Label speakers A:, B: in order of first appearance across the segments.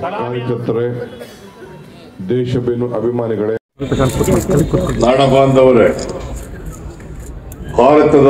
A: ಕಾರ್ಯಕರ್ತರೇ ದೇಶಬೇನು ಅಭಿಮಾನಿಗಳೇ ನಾಡ ಬಾಂಧವರೇ ಭಾರತದ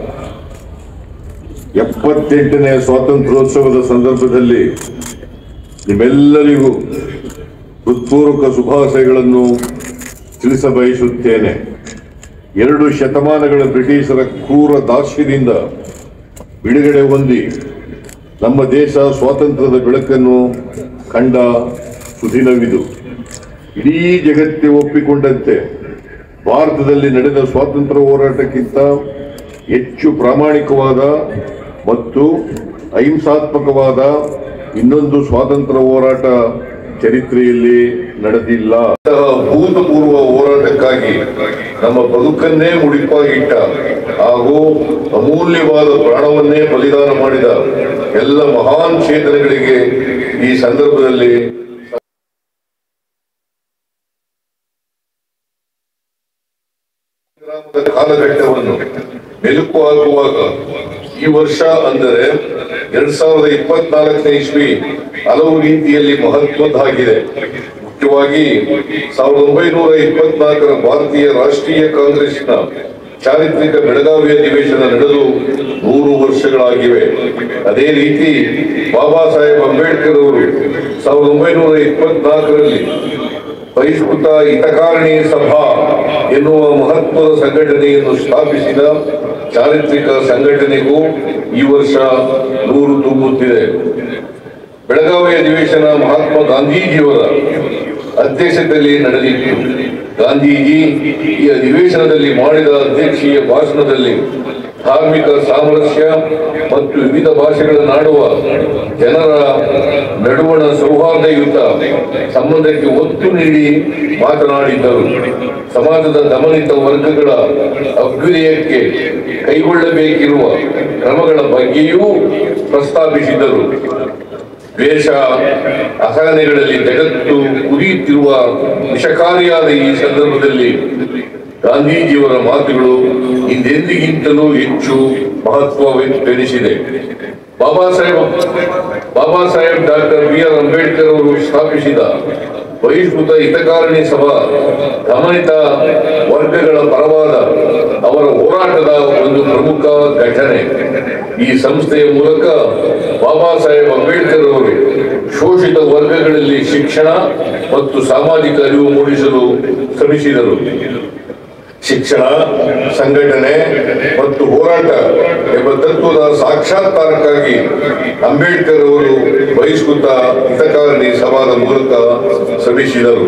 A: ಎಪ್ಪತ್ತೆಂಟನೇ ಸ್ವಾತಂತ್ರ್ಯೋತ್ಸವದ ಸಂದರ್ಭದಲ್ಲಿ ನಿಮ್ಮೆಲ್ಲರಿಗೂ ಹೃತ್ಪೂರ್ವಕ ಶುಭಾಶಯಗಳನ್ನು ತಿಳಿಸಬಯಸುತ್ತೇನೆ ಎರಡು ಶತಮಾನಗಳ ಬ್ರಿಟಿಷರ ಕ್ರೂರ ದಾಸ್ಯದಿಂದ ಬಿಡುಗಡೆ ಹೊಂದಿ ನಮ್ಮ ದೇಶ ಸ್ವಾತಂತ್ರ್ಯದ ಬೆಳಕನ್ನು ಕಂಡ ಸುದಿನವಿದು ಇಡೀ ಜಗತ್ತೇ ಒಪ್ಪಿಕೊಂಡಂತೆ ಭಾರತದಲ್ಲಿ ನಡೆದ ಸ್ವಾತಂತ್ರ್ಯ ಹೋರಾಟಕ್ಕಿಂತ ಹೆಚ್ಚು ಪ್ರಾಮಾಣಿಕವಾದ ಮತ್ತು ಅಹಿಂಸಾತ್ಮಕವಾದ ಇನ್ನೊಂದು ಸ್ವಾತಂತ್ರ್ಯ ಹೋರಾಟ ಚರಿತ್ರೆಯಲ್ಲಿ ನಡೆದಿಲ್ಲ ಇಂತಹ ಭೂತಪೂರ್ವ ಹೋರಾಟಕ್ಕಾಗಿ ನಮ್ಮ ಬದುಕನ್ನೇ ಮುಡಿಪಾಗಿಟ್ಟ ಹಾಗೂ ಅಮೂಲ್ಯವಾದ ಪ್ರಾಣವನ್ನೇ ಬಲಿದಾನ ಮಾಡಿದ ಎಲ್ಲ ಮಹಾನ್ ಚೇತನಗಳಿಗೆ ಈ ಸಂದರ್ಭದಲ್ಲಿ ಸಂಗ್ರಾಮದ ಕಾಲಘಟ್ಟವನ್ನು ಮೆಲುಕು ಹಾಕುವಾಗ ಈ ವರ್ಷ ಅಂದರೆ ಎರಡ್ ಸಾವಿರದ ಇಪ್ಪತ್ನಾಲ್ಕನೇ ಇಸ್ವಿ ಹಲವು ರೀತಿಯಲ್ಲಿ ಮಹತ್ವದ್ದಾಗಿದೆ ಮುಖ್ಯವಾಗಿ ಸಾವಿರದ ಒಂಬೈನೂರ ಇಪ್ಪತ್ನಾಲ್ಕರ ಭಾರತೀಯ ರಾಷ್ಟ್ರೀಯ ಕಾಂಗ್ರೆಸ್ನ ಚಾರಿತ್ರಿಕ ಬೆಳಗಾವಿ ಅಧಿವೇಶನ ನಡೆದು ನೂರು ವರ್ಷಗಳಾಗಿವೆ ಅದೇ ರೀತಿ ಬಾಬಾ ಸಾಹೇಬ್ ಅಂಬೇಡ್ಕರ್ ಅವರು ಸಾವಿರದ ಒಂಬೈನೂರ ಇಪ್ಪತ್ನಾಲ್ಕರಲ್ಲಿ ಬಹಿಷ್ಕೃತ ಹಿತಕಾರಣಿ ಸಭಾ ಎನ್ನುವ ಮಹತ್ವದ ಸಂಘಟನೆಯನ್ನು ಸ್ಥಾಪಿಸಿದ ಚಾರಿತ್ರಿಕ ಸಂಘಟನೆಗೂ ಈ ವರ್ಷ ನೂರು ತುಂಬುತ್ತಿದೆ ಬೆಳಗಾವಿ ಅಧಿವೇಶನ ಮಹಾತ್ಮ ಗಾಂಧೀಜಿಯವರ ಅಧ್ಯಕ್ಷತೆಯಲ್ಲಿ ನಡೆದಿತ್ತು ಗಾಂಧೀಜಿ ಈ ಅಧಿವೇಶನದಲ್ಲಿ ಮಾಡಿದ ಅಧ್ಯಕ್ಷೀಯ ಭಾಷಣದಲ್ಲಿ ಧಾರ್ಮಿಕ ಸಾಮರಸ್ಯ ಮತ್ತು ವಿವಿಧ ಭಾಷೆಗಳನ್ನಾಡುವ ಜನರ ನಡುವಣ ಸೌಹಾರ್ದಯುತ ಸಂಬಂಧಕ್ಕೆ ಒತ್ತು ನೀಡಿ ಮಾತನಾಡಿದ್ದರು ಸಮಾಜದ ದಮನಿತ ವರ್ಗಗಳ ಅಭ್ಯುದಯಕ್ಕೆ ಕೈಗೊಳ್ಳಬೇಕಿರುವ ಕ್ರಮಗಳ ಬಗ್ಗೆಯೂ ಪ್ರಸ್ತಾಪಿಸಿದರು ದ್ವೇಷ ಅಸಹನೆಗಳಲ್ಲಿ ಜಗತ್ತು ಕುದಿಯುತ್ತಿರುವ ವಿಷಕಾರಿಯಾದ ಈ ಸಂದರ್ಭದಲ್ಲಿ ಗಾಂಧೀಜಿಯವರ ಮಾತುಗಳು ಹಿಂದೆಂದಿಗಿಂತಲೂ ಹೆಚ್ಚು ಮಹತ್ವವೆನಿಸಿದೆ Baba Saheb Baba Saheb doctor B R Ambedkar ಅವರು ಸ್ಥಾಪಿಸಿದ ಬಹಿಷ್ಕೃತ ಹಿತಕಾರಣಿ ಸಭಾ ಗಮನಿತ ವರ್ಗಗಳ ಪರವಾದ ಅವರ ಹೋರಾಟದ ಒಂದು ಪ್ರಮುಖ ಘಟನೆ ಈ ಸಂಸ್ಥೆಯ ಮೂಲಕ ಬಾಬಾ ಸಾಹೇಬ್ ಅಂಬೇಡ್ಕರ್ ಅವರು ಶೋಷಿತ ವರ್ಗಗಳಲ್ಲಿ ಶಿಕ್ಷಣ ಮತ್ತು ಸಾಮಾಜಿಕ ಅರಿವು ಮೂಡಿಸಲು ಶ್ರಮಿಸಿದರು ಶಿಕ್ಷಣ ಸಂಘಟನೆ ಮತ್ತು ಹೋರಾಟ ಎಂಬ ತತ್ವದ ಸಾಕ್ಷಾತ್ಕಾರಕ್ಕಾಗಿ ಅಂಬೇಡ್ಕರ್ ಅವರು ಬಹಿಷ್ಕೃತ ಹಿತಕಾರಣಿ ಸಭಾದ ಮೂಲಕ ಶ್ರಮಿಸಿದರು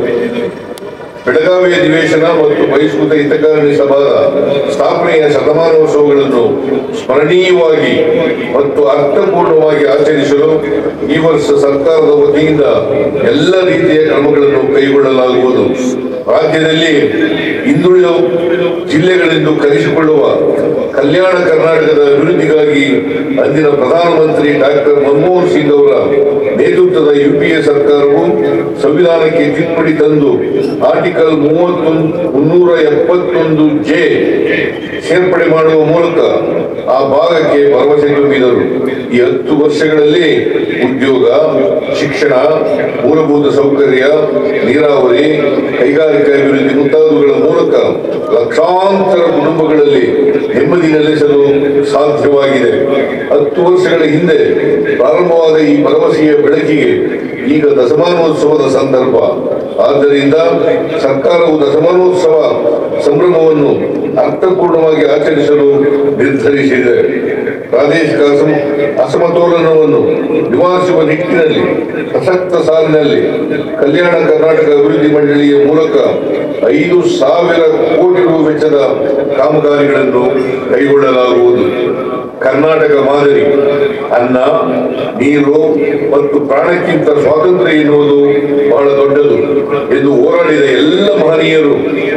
A: ಬೆಳಗಾವಿ ಅಧಿವೇಶನ ಮತ್ತು ಬಹಿಷ್ಕೃತ ಹಿತಕಾರಣಿ ಸಭಾದ ಸ್ಥಾಪನೆಯ ಶತಮಾನೋತ್ಸವಗಳನ್ನು ಸ್ಮರಣೀಯವಾಗಿ ಮತ್ತು ಅರ್ಥಪೂರ್ಣವಾಗಿ ಆಚರಿಸಲು ಈ ವರ್ಷ ಸರ್ಕಾರದ ವತಿಯಿಂದ ಎಲ್ಲ ರೀತಿಯ ಕ್ರಮಗಳನ್ನು ಕೈಗೊಳ್ಳಲಾಗುವುದು ರಾಜ್ಯದಲ್ಲಿ ಹಿಂದುಳಿದ ಜಿಲ್ಲೆಗಳೆಂದು ಕರೆಸಿಕೊಳ್ಳುವ ಕಲ್ಯಾಣ ಕರ್ನಾಟಕದ ಅಭಿವೃದ್ಧಿಗಾಗಿ ಅಂದಿನ ಪ್ರಧಾನಮಂತ್ರಿ ಡಾಕ್ಟರ್ ಮನಮೋಹನ್ ಸಿಂಗ್ ಅವರ ನೇತೃತ್ವದ ಯುಪಿಎ ಸರ್ಕಾರವು ಸಂವಿಧಾನಕ್ಕೆ ತಿದ್ದುಪಡಿ ತಂದು ಆರ್ಟಿಕಲ್ ಮೂವತ್ತೊಂದು ಮುನ್ನೂರ ಎಪ್ಪತ್ತೊಂದು ಜೆ ಸೇರ್ಪಡೆ ಮಾಡುವ ಮೂಲಕ ಆ ಭಾಗಕ್ಕೆ ಭರವಸೆ ತುಂಬಿದರು ಈ ಹತ್ತು ವರ್ಷಗಳಲ್ಲಿ ಉದ್ಯೋಗ ಶಿಕ್ಷಣ ಮೂಲಭೂತ ಸೌಕರ್ಯ ನೀರಾವರಿ ಕೈಗಾರಿಕಾ ಅಭಿವೃದ್ಧಿ ಮುಂತಾದವುಗಳ ಮೂಲಕ ಲಕ್ಷಾಂತರ ಕುಟುಂಬಗಳಲ್ಲಿ ನೆಮ್ಮದಿ ನೆಲೆಸಲು ಸಾಧ್ಯವಾಗಿದೆ ಹತ್ತು ವರ್ಷಗಳ ಹಿಂದೆ ಪ್ರಾರಂಭವಾದ ಈ ಭರವಸೆಯ ಬೆಳಕಿಗೆ ಈಗ ದಶಮಾನೋತ್ಸವದ ಸಂದರ್ಭ ಆದ್ದರಿಂದ ಸರ್ಕಾರವು ದಶಮಾನೋತ್ಸವ ಸಂಭ್ರಮವನ್ನು ಅರ್ಥಪೂರ್ಣವಾಗಿ ಆಚರಿಸಲು ನಿರ್ಧರಿಸಿದೆ ಪ್ರಾದೇಶಿಕ ಅಸಮ ಅಸಮತೋಲನವನ್ನು ನಿವಾರಿಸುವ ನಿಟ್ಟಿನಲ್ಲಿ ಪ್ರಸಕ್ತ ಸಾಲಿನಲ್ಲಿ ಕಲ್ಯಾಣ ಕರ್ನಾಟಕ ಅಭಿವೃದ್ಧಿ ಮಂಡಳಿಯ ಮೂಲಕ ಐದು ಸಾವಿರ ಕೋಟಿ ರು ವೆಚ್ಚದ ಕಾಮಗಾರಿಗಳನ್ನು ಕೈಗೊಳ್ಳಲಾಗುವುದು ಕರ್ನಾಟಕ ಮಾದರಿ ಅನ್ನ ನೀರು ಮತ್ತು ಪ್ರಾಣಕ್ಕಿಂತ ಸ್ವಾತಂತ್ರ್ಯ ಎನ್ನುವುದು ಬಹಳ ದೊಡ್ಡದು ಎಂದು ಹೋರಾಡಿದ ಎಲ್ಲ ಮಹನೀಯರು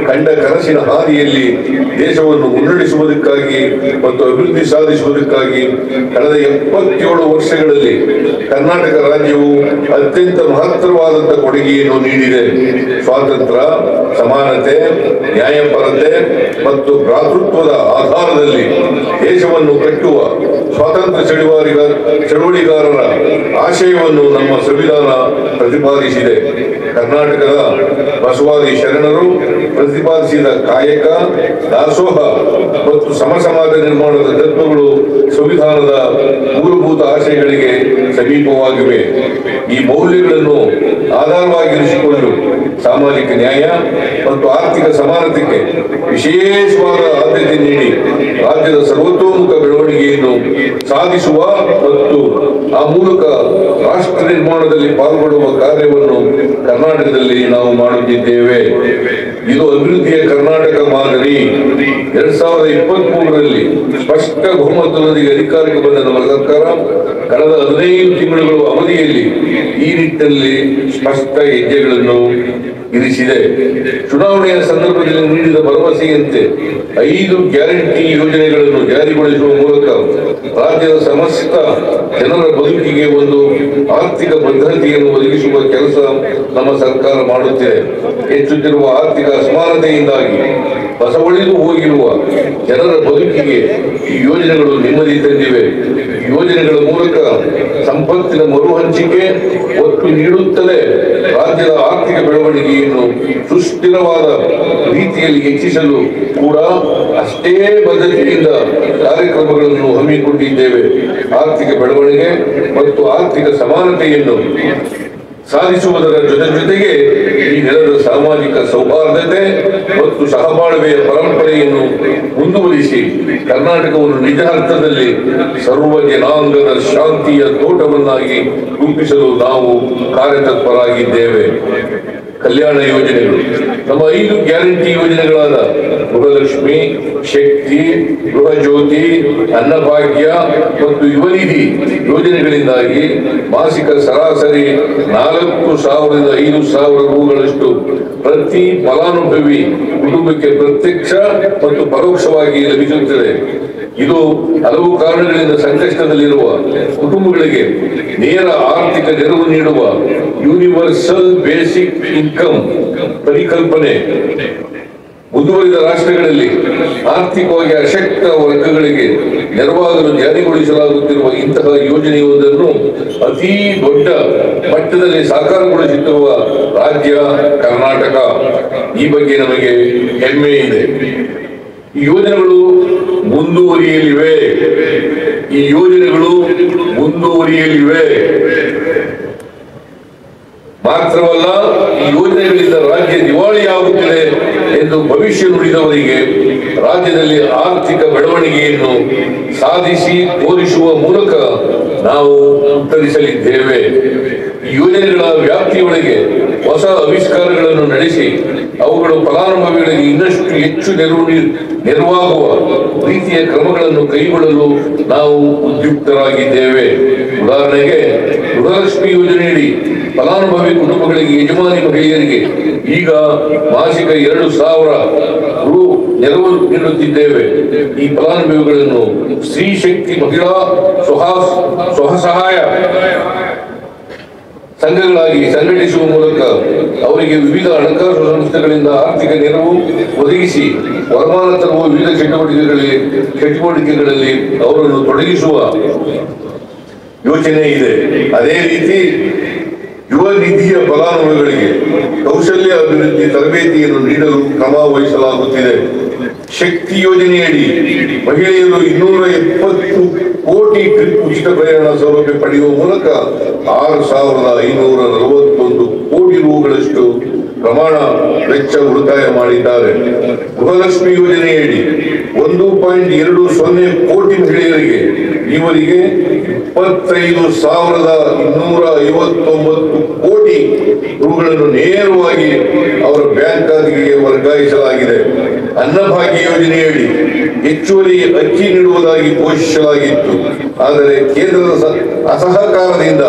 A: ಕಂಡ ಕನಸಿನ ಹಾದಿಯಲ್ಲಿ ದೇಶವನ್ನು ಮುನ್ನಡೆಸುವುದಕ್ಕಾಗಿ ಮತ್ತು ಅಭಿವೃದ್ಧಿ ಸಾಧಿಸುವುದಕ್ಕಾಗಿ ಕಳೆದ ಎಪ್ಪತ್ತೇಳು ವರ್ಷಗಳಲ್ಲಿ ಕರ್ನಾಟಕ ರಾಜ್ಯವು ಅತ್ಯಂತ ಮಹತ್ತರವಾದಂತಹ ಕೊಡುಗೆಯನ್ನು ನೀಡಿದೆ ಸ್ವಾತಂತ್ರ್ಯ ಸಮಾನತೆ ನ್ಯಾಯಪರತೆ ಮತ್ತು ಭ್ರಾತೃತ್ವದ ಆಧಾರದಲ್ಲಿ ದೇಶವನ್ನು ಕಟ್ಟುವ ಸ್ವಾತಂತ್ರ್ಯ ಚಳುವಳಿಗ ಚಳುವಳಿಗಾರರ ಆಶಯವನ್ನು ನಮ್ಮ ಸಂವಿಧಾನ ಪ್ರತಿಪಾದಿಸಿದೆ ಕರ್ನಾಟಕದ ಬಸವಾದಿ ಶರಣರು ಪ್ರತಿಪಾದಿಸಿದ ಕಾಯಕ ದಾಸೋಹ ಮತ್ತು ಸಮ ಸಮಾಜ ನಿರ್ಮಾಣದ ತತ್ವಗಳು ಸಂವಿಧಾನದ ಮೂಲಭೂತ ಆಶಯಗಳಿಗೆ ಸಮೀಪವಾಗಿವೆ ಈ ಮೌಲ್ಯಗಳನ್ನು ಆಧಾರವಾಗಿರಿಸಿಕೊಂಡು ಸಾಮಾಜಿಕ ನ್ಯಾಯ ಮತ್ತು ಆರ್ಥಿಕ ಸಮಾನತೆಗೆ ವಿಶೇಷವಾದ ಆದ್ಯತೆ ನೀಡಿ ರಾಜ್ಯದ ಸರ್ವತೋಮುಖ ಬೆಳವಣಿಗೆಯನ್ನು ಸಾಧಿಸುವ ಮತ್ತು ಆ ಮೂಲಕ ರಾಷ್ಟ್ರ ನಿರ್ಮಾಣದಲ್ಲಿ ಪಾಲ್ಗೊಳ್ಳುವ ಕಾರ್ಯವನ್ನು ಕರ್ನಾಟಕದಲ್ಲಿ ನಾವು ಮಾಡುತ್ತಿದ್ದೇವೆ ಇದು ಅಭಿವೃದ್ಧಿಯ ಕರ್ನಾಟಕ ಮಾದರಿ ಎರಡ್ ಸಾವಿರದ ಇಪ್ಪತ್ತ್ ಮೂರರಲ್ಲಿ ಸ್ಪಷ್ಟ ಬಹುಮತದೊಂದಿಗೆ ಅಧಿಕಾರಕ್ಕೆ ಬಂದ ನಮ್ಮ ಸರ್ಕಾರ ಕಳೆದ ಹದಿನೈದು ತಿಂಗಳುಗಳ ಅವಧಿಯಲ್ಲಿ ಈ ನಿಟ್ಟಿನಲ್ಲಿ ಸ್ಪಷ್ಟ ಹೆಜ್ಜೆಗಳನ್ನು ಇರಿಸಿದೆ ಚುನಾವಣೆಯ ಸಂದರ್ಭದಲ್ಲಿ ನೀಡಿದ ಭರವಸೆಯಂತೆ ಐದು ಗ್ಯಾರಂಟಿ ಯೋಜನೆಗಳನ್ನು ಜಾರಿಗೊಳಿಸುವ ಮೂಲಕ ರಾಜ್ಯದ ಸಮಸ್ತ ಜನರ ಬದುಕಿಗೆ ಒಂದು ಆರ್ಥಿಕ ಭದ್ರತೆಯನ್ನು ಒದಗಿಸುವ ಕೆಲಸ ನಮ್ಮ ಸರ್ಕಾರ ಮಾಡುತ್ತಿದೆ ಹೆಚ್ಚುತ್ತಿರುವ ಆರ್ಥಿಕ ಅಸಮಾನತೆಯಿಂದಾಗಿ ಬಸವಳಿದು ಹೋಗಿರುವ ಜನರ ಬದುಕಿಗೆ ಈ ಯೋಜನೆಗಳು ನೆಮ್ಮದಿ ತಂದಿವೆ ಈ ಯೋಜನೆಗಳ ಮೂಲಕ ಸಂಪತ್ತಿನ ಮರುಹಂಚಿಕೆ ಒತ್ತು ನೀಡುತ್ತಲೇ ರಾಜ್ಯದ ಆರ್ಥಿಕ ಬೆಳವಣಿಗೆಯನ್ನು ಸುಸ್ಥಿರವಾದ ರೀತಿಯಲ್ಲಿ ಹೆಚ್ಚಿಸಲು ಕೂಡ ಅಷ್ಟೇ ಬದ್ಧತೆಯಿಂದ ಕಾರ್ಯಕ್ರಮಗಳನ್ನು ಹಮ್ಮಿಕೊಂಡಿದ್ದೇವೆ ಆರ್ಥಿಕ ಬೆಳವಣಿಗೆ ಮತ್ತು ಆರ್ಥಿಕ ಸಮಾನತೆಯನ್ನು ಸಾಧಿಸುವುದರ ಜೊತೆ ಜೊತೆಗೆ ಈ ನೆಲದ ಸಾಮಾಜಿಕ ಸೌಹಾರ್ದತೆ ಮತ್ತು ಸಹಬಾಳ್ವೆಯ ಪರಂಪರೆಯನ್ನು ಮುಂದುವರಿಸಿ ಕರ್ನಾಟಕವನ್ನು ನಿಜ ಅರ್ಥದಲ್ಲಿ ಸರ್ವ ಜನಾಂಗದ ಶಾಂತಿಯ ತೋಟವನ್ನಾಗಿ ರೂಪಿಸಲು ನಾವು ಕಾರ್ಯತತ್ಪರಾಗಿದ್ದೇವೆ ಕಲ್ಯಾಣ ಯೋಜನೆಗಳು ನಮ್ಮ ಐದು ಗ್ಯಾರಂಟಿ ಯೋಜನೆಗಳಾದ ಗೃಹಲಕ್ಷ್ಮಿ ಶಕ್ತಿ ಗೃಹ ಜ್ಯೋತಿ ಅನ್ನಭಾಗ್ಯ ಮತ್ತು ಯುವನಿಧಿ ಯೋಜನೆಗಳಿಂದಾಗಿ ಮಾಸಿಕ ಸರಾಸರಿ ನಾಲ್ಕು ಸಾವಿರದ ಐದು ಸಾವಿರ ರೂಗಳಷ್ಟು ಪ್ರತಿ ಫಲಾನುಭವಿ ಕುಟುಂಬಕ್ಕೆ ಪ್ರತ್ಯಕ್ಷ ಮತ್ತು ಪರೋಕ್ಷವಾಗಿ ಲಭಿಸುತ್ತದೆ ಇದು ಹಲವು ಕಾರಣಗಳಿಂದ ಸಂಕಷ್ಟದಲ್ಲಿರುವ ಕುಟುಂಬಗಳಿಗೆ ನೇರ ಆರ್ಥಿಕ ನೆರವು ನೀಡುವ ಯೂನಿವರ್ಸಲ್ ಬೇಸಿಕ್ ಇನ್ಕಮ್ ಪರಿಕಲ್ಪನೆ ಮುಂದುವರಿದ ರಾಷ್ಟ್ರಗಳಲ್ಲಿ ಆರ್ಥಿಕವಾಗಿ ಅಶಕ್ತ ವರ್ಗಗಳಿಗೆ ನೆರವಾಗಲು ಜಾರಿಗೊಳಿಸಲಾಗುತ್ತಿರುವ ಇಂತಹ ಯೋಜನೆಯೊಂದನ್ನು ಅತಿ ದೊಡ್ಡ ಮಟ್ಟದಲ್ಲಿ ಸಾಕಾರಗೊಳಿಸುತ್ತಿರುವ ರಾಜ್ಯ ಕರ್ನಾಟಕ ಈ ಬಗ್ಗೆ ನಮಗೆ ಹೆಮ್ಮೆ ಇದೆ ಈ ಯೋಜನೆಗಳು ಮುಂದುವರಿಯಲಿವೆ ಈ ಯೋಜನೆಗಳು ಮುಂದುವರಿಯಲಿವೆ ಮಾತ್ರವಲ್ಲ ಈ ಯೋಜನೆಗಳಿಂದ ರಾಜ್ಯ ದಿವಾಳಿಯಾಗುತ್ತಿದೆ ಎಂದು ಭವಿಷ್ಯ ನುಡಿದವರಿಗೆ ರಾಜ್ಯದಲ್ಲಿ ಆರ್ಥಿಕ ಬೆಳವಣಿಗೆಯನ್ನು ಸಾಧಿಸಿ ತೋರಿಸುವ ಮೂಲಕ ನಾವು ಉತ್ತರಿಸಲಿದ್ದೇವೆ ಈ ಯೋಜನೆಗಳ ವ್ಯಾಪ್ತಿಯೊಳಗೆ ಹೊಸ ಆವಿಷ್ಕಾರಗಳನ್ನು ನಡೆಸಿ ಅವುಗಳು ಫಲಾನುಭವಿಗಳಿಗೆ ಇನ್ನಷ್ಟು ಹೆಚ್ಚು ನೆರವು ನೀ- ನೆರವಾಗುವ ರೀತಿಯ ಕ್ರಮಗಳನ್ನು ಕೈಗೊಳ್ಳಲು ನಾವು ಉದ್ಯುಕ್ತರಾಗಿದ್ದೇವೆ ಉದಾಹರಣೆಗೆ ಗೃಹಲಕ್ಷ್ಮಿ ಯೋಜನೆಯಡಿ ಫಲಾನುಭವಿ ಕುಟುಂಬಗಳಿಗೆ ಯಜಮಾನಿ ಮಹಿಳೆಯರಿಗೆ ಈಗ ಮಾಸಿಕ ಎರಡು ಸಾವಿರ ರು ನೆರವು ನೀಡುತ್ತಿದ್ದೇವೆ ಈ ಫಲಾನುಭವಿಗಳನ್ನು ಸ್ತ್ರೀ ಶಕ್ತಿ ಮಹಿಳಾ ಸ್ವಹ ಸ್ವಸಹಾಯ ಸಂಘಗಳಾಗಿ ಸಂಘಟಿಸುವ ಮೂಲಕ ಅವರಿಗೆ ವಿವಿಧ ಹಣಕಾಸು ಸಂಸ್ಥೆಗಳಿಂದ ಆರ್ಥಿಕ ನೆರವು ಒದಗಿಸಿ ವರಮಾನ ತರುವ ವಿವಿಧ ಚಟುವಟಿಕೆಗಳಲ್ಲಿ ಚಟುವಟಿಕೆಗಳಲ್ಲಿ ಅವರನ್ನು ತೊಡಗಿಸುವ ಯೋಚನೆ ಇದೆ ಅದೇ ರೀತಿ ಯುವ ನಿಧಿಯ ಫಲಾನುಭವಿಗಳಿಗೆ ಕೌಶಲ್ಯ ಅಭಿವೃದ್ಧಿ ತರಬೇತಿಯನ್ನು ನೀಡಲು ಕ್ರಮ ವಹಿಸಲಾಗುತ್ತಿದೆ ಶಕ್ತಿ ಯೋಜನೆಯಡಿ ಮಹಿಳೆಯರು ಇನ್ನೂರ ಎಪ್ಪತ್ತು ಕೋಟಿ ಟ್ರಿಪ್ ಉಚಿತ ಪ್ರಯಾಣ ಸೌಲಭ್ಯ ಪಡೆಯುವ ಮೂಲಕ ಆರು ಸಾವಿರದ ಐನೂರ ನಲವತ್ತೊಂದು ಕೋಟಿ ರೂಗಳಷ್ಟು ಪ್ರಮಾಣ ವೆಚ್ಚ ಉಳಿತಾಯ ಮಾಡಿದ್ದಾರೆ ಗೃಹಲಕ್ಷ್ಮಿ ಯೋಜನೆಯಡಿ ಒಂದು ಪಾಯಿಂಟ್ ಎರಡು ಸೊನ್ನೆ ಕೋಟಿ ಮಹಿಳೆಯರಿಗೆ ಇವರಿಗೆ ಇಪ್ಪತ್ತೈದು ಸಾವಿರದ ಇನ್ನೂರ ಐವತ್ತೊಂಬತ್ತು ಕೋಟಿ ರುಗಳನ್ನು ನೇರವಾಗಿ ಅವರ ಬ್ಯಾಂಕ್ ಖಾತೆಗೆ ವರ್ಗಾಯಿಸಲಾಗಿದೆ ಅನ್ನಭಾಗ್ಯ ಯೋಜನೆಯಡಿ ಹೆಚ್ಚುವರಿ ಅಕ್ಕಿ ನೀಡುವುದಾಗಿ ಘೋಷಿಸಲಾಗಿತ್ತು ಆದರೆ ಕೇಂದ್ರದ ಸ- ಅಸಹಕಾರದಿಂದ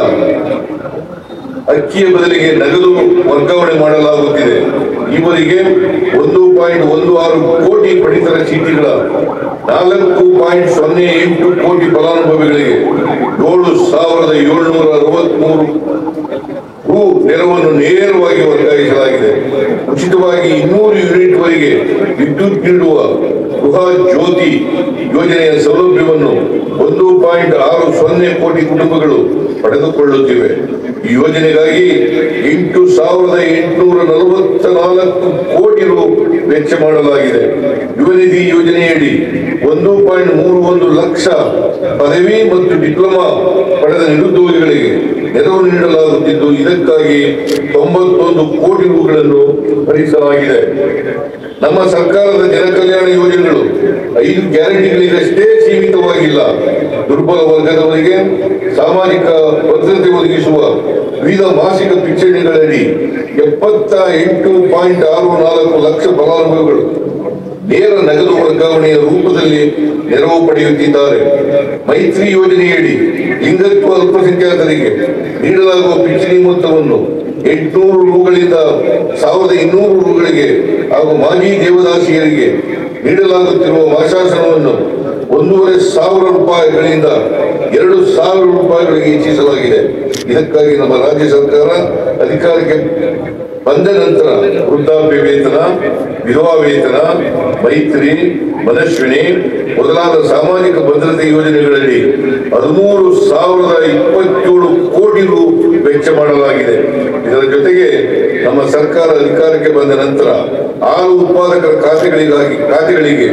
A: ಅಕ್ಕಿಯ ಬದಲಿಗೆ ನಗದು ವರ್ಗಾವಣೆ ಮಾಡಲಾಗುತ್ತಿದೆ ಇವರಿಗೆ ಒಂದು ಪಾಯಿಂಟ್ ಒಂದು ಆರು ಕೋಟಿ ಪಡಿತರ ಚೀಟಿಗಳ ನಾಲ್ಕು ಪಾಯಿಂಟ್ ಸೊನ್ನೆ ಎಂಟು ಕೋಟಿ ಫಲಾನುಭವಿಗಳಿಗೆ ಏಳು ಸಾವಿರದ ಏಳ್ನೂರ ಅರವತ್ಮೂರು ರು ನೆರವನ್ನು ನೇರವಾಗಿ ವರ್ಗಾಯಿಸಲಾಗಿದೆ ಉಚಿತವಾಗಿ ಇನ್ನೂರು ಯೂನಿಟ್ ವರೆಗೆ ವಿದ್ಯುತ್ ನೀಡುವ ಗೃಹ ಜ್ಯೋತಿ ಯೋಜನೆಯ ಸೌಲಭ್ಯವನ್ನು ಒಂದು ಪಾಯಿಂಟ್ ಆರು ಸೊನ್ನೆ ಕೋಟಿ ಕುಟುಂಬಗಳು ಪಡೆದುಕೊಳ್ಳುತ್ತಿವೆ ಈ ಯೋಜನೆಗಾಗಿ ಎಂಟು ಸಾವಿರದ ಎಂಟುನೂರ ನಲವತ್ತ ನಾಲ್ಕು ಕೋಟಿ ರು ವೆಚ್ಚ ಮಾಡಲಾಗಿದೆ ಯುವ ನಿಧಿ ಯೋಜನೆಯಡಿ ಒಂದು ಪಾಯಿಂಟ್ ಮೂರು ಒಂದು ಲಕ್ಷ ಪದವಿ ಮತ್ತು ಡಿಪ್ಲೊಮಾ ಪಡೆದ ನಿರುದ್ಯೋಗಿಗಳಿಗೆ ನೆರವು ನೀಡಲಾಗುತ್ತಿದ್ದು ಇದಕ್ಕಾಗಿ ತೊಂಬತ್ತೊಂದು ಕೋಟಿ ರುಗಳನ್ನು ಭರಿಸಲಾಗಿದೆ ನಮ್ಮ ಸರ್ಕಾರದ ಜನಕಲ್ಯಾಣ ಯೋಜನೆಗಳು ಐದು ಗ್ಯಾರಂಟಿಗಳಿಗಷ್ಟೇ ಸೀಮಿತವಾಗಿಲ್ಲ ದುರ್ಬಲ ವರ್ಗದವರಿಗೆ ಸಾಮಾಜಿಕ ಭದ್ರತೆ ಒದಗಿಸುವ ವಿವಿಧ ಮಾಸಿಕ ಪಿಂಚಣಿಗಳಡಿ ಎಪ್ಪತ್ತ ಎಂಟು ಪಾಯಿಂಟ್ ಆರು ನಾಲ್ಕು ಲಕ್ಷ ಫಲಾನುಭವಿಗಳು ನೇರ ನಗದು ವರ್ಗಾವಣೆಯ ರೂಪದಲ್ಲಿ ನೆರವು ಪಡೆಯುತ್ತಿದ್ದಾರೆ ಮೈತ್ರಿ ಯೋಜನೆಯಡಿ ಲಿಂಗತ್ವ ಅಲ್ಪಸಂಖ್ಯಾತರಿಗೆ ನೀಡಲಾಗುವ ಪಿಂಚಣಿ ಮೊತ್ತವನ್ನು ಎಂಟುನೂರು ರುಗಳಿಂದ ಸಾವಿರದ ಇನ್ನೂರು ರುಗಳಿಗೆ ಹಾಗೂ ಮಾಜಿ ದೇವದಾಸಿಯರಿಗೆ ನೀಡಲಾಗುತ್ತಿರುವ ಮಾಶಾಸನವನ್ನು ಒಂದೂವರೆ ಸಾವಿರ ರೂಪಾಯಿಗಳಿಂದ ಎರಡು ಸಾವಿರ ರೂಪಾಯಿಗಳಿಗೆ ಹೆಚ್ಚಿಸಲಾಗಿದೆ ಇದಕ್ಕಾಗಿ ನಮ್ಮ ರಾಜ್ಯ ಸರ್ಕಾರ ಅಧಿಕಾರಕ್ಕೆ ಬಂದ ನಂತರ ವೃದ್ಧಾಪ್ಯ ವೇತನ ವಿಧವಾ ವೇತನ ಮೈತ್ರಿ ಮನಸ್ವಿನಿ ಮೊದಲಾದ ಸಾಮಾಜಿಕ ಭದ್ರತೆ ಯೋಜನೆಗಳಲ್ಲಿ ಹದಿಮೂರು ಸಾವಿರದ ಇಪ್ಪತ್ತೇಳು ಕೋಟಿ ರು ವೆಚ್ಚ ಮಾಡಲಾಗಿದೆ ಇದರ ಜೊತೆಗೆ ನಮ್ಮ ಸರ್ಕಾರ ಅಧಿಕಾರಕ್ಕೆ ಬಂದ ನಂತರ ಹಾಲು ಉತ್ಪಾದಕರ ಖಾತೆಗಳಿಗಾಗಿ ಖಾತೆಗಳಿಗೆ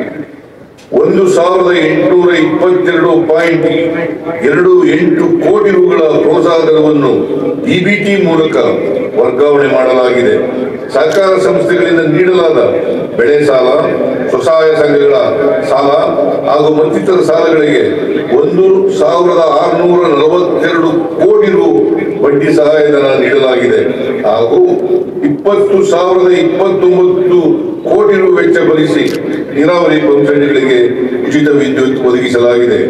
A: ಒಂದು ಸಾವಿರದ ಎಂಟುನೂರ ಇಪ್ಪತ್ತೆರಡು ಪಾಯಿಂಟ್ ಎರಡು ಎಂಟು ಕೋಟಿ ರುಗಳ ಪ್ರೋತ್ಸಾಹಧನವನ್ನು ಇಬಿಟಿ ಮೂಲಕ ವರ್ಗಾವಣೆ ಮಾಡಲಾಗಿದೆ ಸಹಕಾರ ಸಂಸ್ಥೆಗಳಿಂದ ನೀಡಲಾದ ಬೆಳೆ ಸಾಲ ಸ್ವಸಹಾಯ ಸಂಘಗಳ ಸಾಲ ಹಾಗೂ ಮತ್ತಿತರ ಸಾಲಗಳಿಗೆ ಒಂದು ಸಾವಿರದ ಆರುನೂರ ನಲವತ್ತೆರಡು ಕೋಟಿ ರು ಬಡ್ಡಿ ಸಹಾಯಧನ ನೀಡಲಾಗಿದೆ ಹಾಗೂ ಇಪ್ಪತ್ತು ಸಾವಿರದ ಇಪ್ಪತ್ತೊಂಬತ್ತು ಕೋಟಿ ರು ವೆಚ್ಚ ಭರಿಸಿ ನೀರಾವರಿ ಪಂಪ್ಸೆಟ್ಗಳಿಗೆ ಉಚಿತ ವಿದ್ಯುತ್ ಒದಗಿಸಲಾಗಿದೆ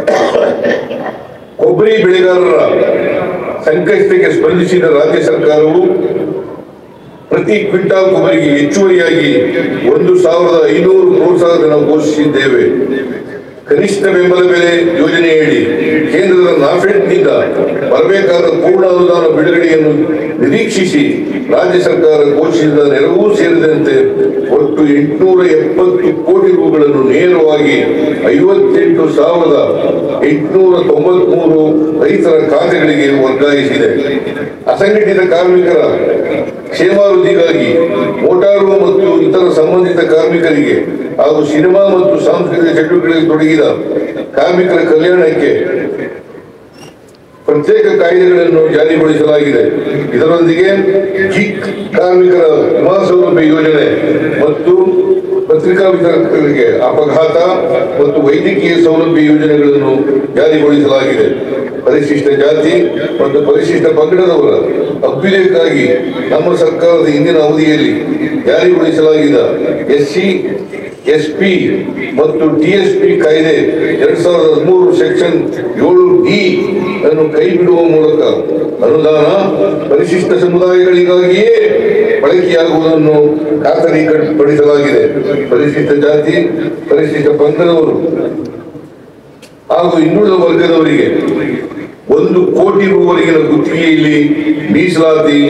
A: ಕೊಬ್ಬರಿ ಬೆಳೆಗಾರರ ಸಂಕಷ್ಟಕ್ಕೆ ಸ್ಪಂದಿಸಿದ ರಾಜ್ಯ ಸರ್ಕಾರವು ಪ್ರತಿ ಕ್ವಿಂಟಾಲ್ ಕೊಬ್ಬರಿಗೆ ಹೆಚ್ಚುವರಿಯಾಗಿ ಒಂದು ಸಾವಿರದ ಐನೂರು ಪ್ರೋತ್ಸಾಹಧನ ಘೋಷಿಸಿದ್ದೇವೆ ಕನಿಷ್ಠ ಬೆಂಬಲ ಬೆಲೆ ಯೋಜನೆಯಡಿ ಕೇಂದ್ರದ ನಾಫೆಡ್ನಿಂದ ಬರಬೇಕಾದ ಪೂರ್ಣ ಅನುದಾನ ಬಿಡುಗಡೆಯನ್ನು ನಿರೀಕ್ಷಿಸಿ ರಾಜ್ಯ ಸರ್ಕಾರ ಘೋಷಿಸಿದ ನೆರವು ಸೇರಿದಂತೆ ಒಟ್ಟು ಎಂಟುನೂರ ಎಪ್ಪತ್ತು ಕೋಟಿ ರುಗಳನ್ನು ನೇರವಾಗಿ ಐವತ್ತೆಂಟು ಸಾವಿರದ ಎಂಟುನೂರ ತೊಂಬತ್ಮೂರು ರೈತರ ಖಾತೆಗಳಿಗೆ ವರ್ಗಾಯಿಸಿದೆ ಅಸಂಘಟಿತ ಕಾರ್ಮಿಕರ ಕ್ಷೇಮಾಭಿವೃದ್ಧಿಗಾಗಿ ಮೋಟಾರು ಮತ್ತು ಇತರ ಸಂಬಂಧಿತ ಕಾರ್ಮಿಕರಿಗೆ ಹಾಗೂ ಸಿನಿಮಾ ಮತ್ತು ಸಾಂಸ್ಕೃತಿಕ ಚಟುವಟಿಕೆಗಳಲ್ಲಿ ತೊಡಗಿದ ಕಾರ್ಮಿಕರ ಕಲ್ಯಾಣಕ್ಕೆ ಪ್ರತ್ಯೇಕ ಕಾಯ್ದೆಗಳನ್ನು ಜಾರಿಗೊಳಿಸಲಾಗಿದೆ ಇದರೊಂದಿಗೆ ಗಿಗ್ ಕಾರ್ಮಿಕರ ವಿಮಾ ಸೌಲಭ್ಯ ಯೋಜನೆ ಮತ್ತು ಪತ್ರಿಕಾ ವಿತರಕರಿಗೆ ಅಪಘಾತ ಮತ್ತು ವೈದ್ಯಕೀಯ ಸೌಲಭ್ಯ ಯೋಜನೆಗಳನ್ನು ಜಾರಿಗೊಳಿಸಲಾಗಿದೆ ಪರಿಶಿಷ್ಟ ಜಾತಿ ಮತ್ತು ಪರಿಶಿಷ್ಟ ಪಂಗಡದವರ ಅಭ್ಯುದಯಕ್ಕಾಗಿ ನಮ್ಮ ಸರ್ಕಾರದ ಹಿಂದಿನ ಅವಧಿಯಲ್ಲಿ ಜಾರಿಗೊಳಿಸಲಾಗಿದ್ದ ಎಸ್ಸಿ ಎಸ್ಪಿ ಮತ್ತು ಟಿಎಸ್ಪಿ ಕಾಯ್ದೆ ಎರಡ್ ಸಾವಿರದ ಹದಿಮೂರು ಸೆಕ್ಷನ್ ಏಳು ಡಿ ಅನ್ನು ಕೈ ಬಿಡುವ ಮೂಲಕ ಅನುದಾನ ಪರಿಶಿಷ್ಟ ಸಮುದಾಯಗಳಿಗಾಗಿಯೇ ಬಳಕೆಯಾಗುವುದನ್ನು ಖಾತರಿ ಪಡಿಸಲಾಗಿದೆ ಪರಿಶಿಷ್ಟ ಜಾತಿ ಪರಿಶಿಷ್ಟ ಪಂಗಡದವರು ಹಾಗೂ ಇನ್ನುಳಿದ ವರ್ಗದವರಿಗೆ ಒಂದು ಕೋಟಿ ರೂವರೆಗಿನ ಗುತ್ತಿಗೆಯಲ್ಲಿ ಮೀಸಲಾತಿ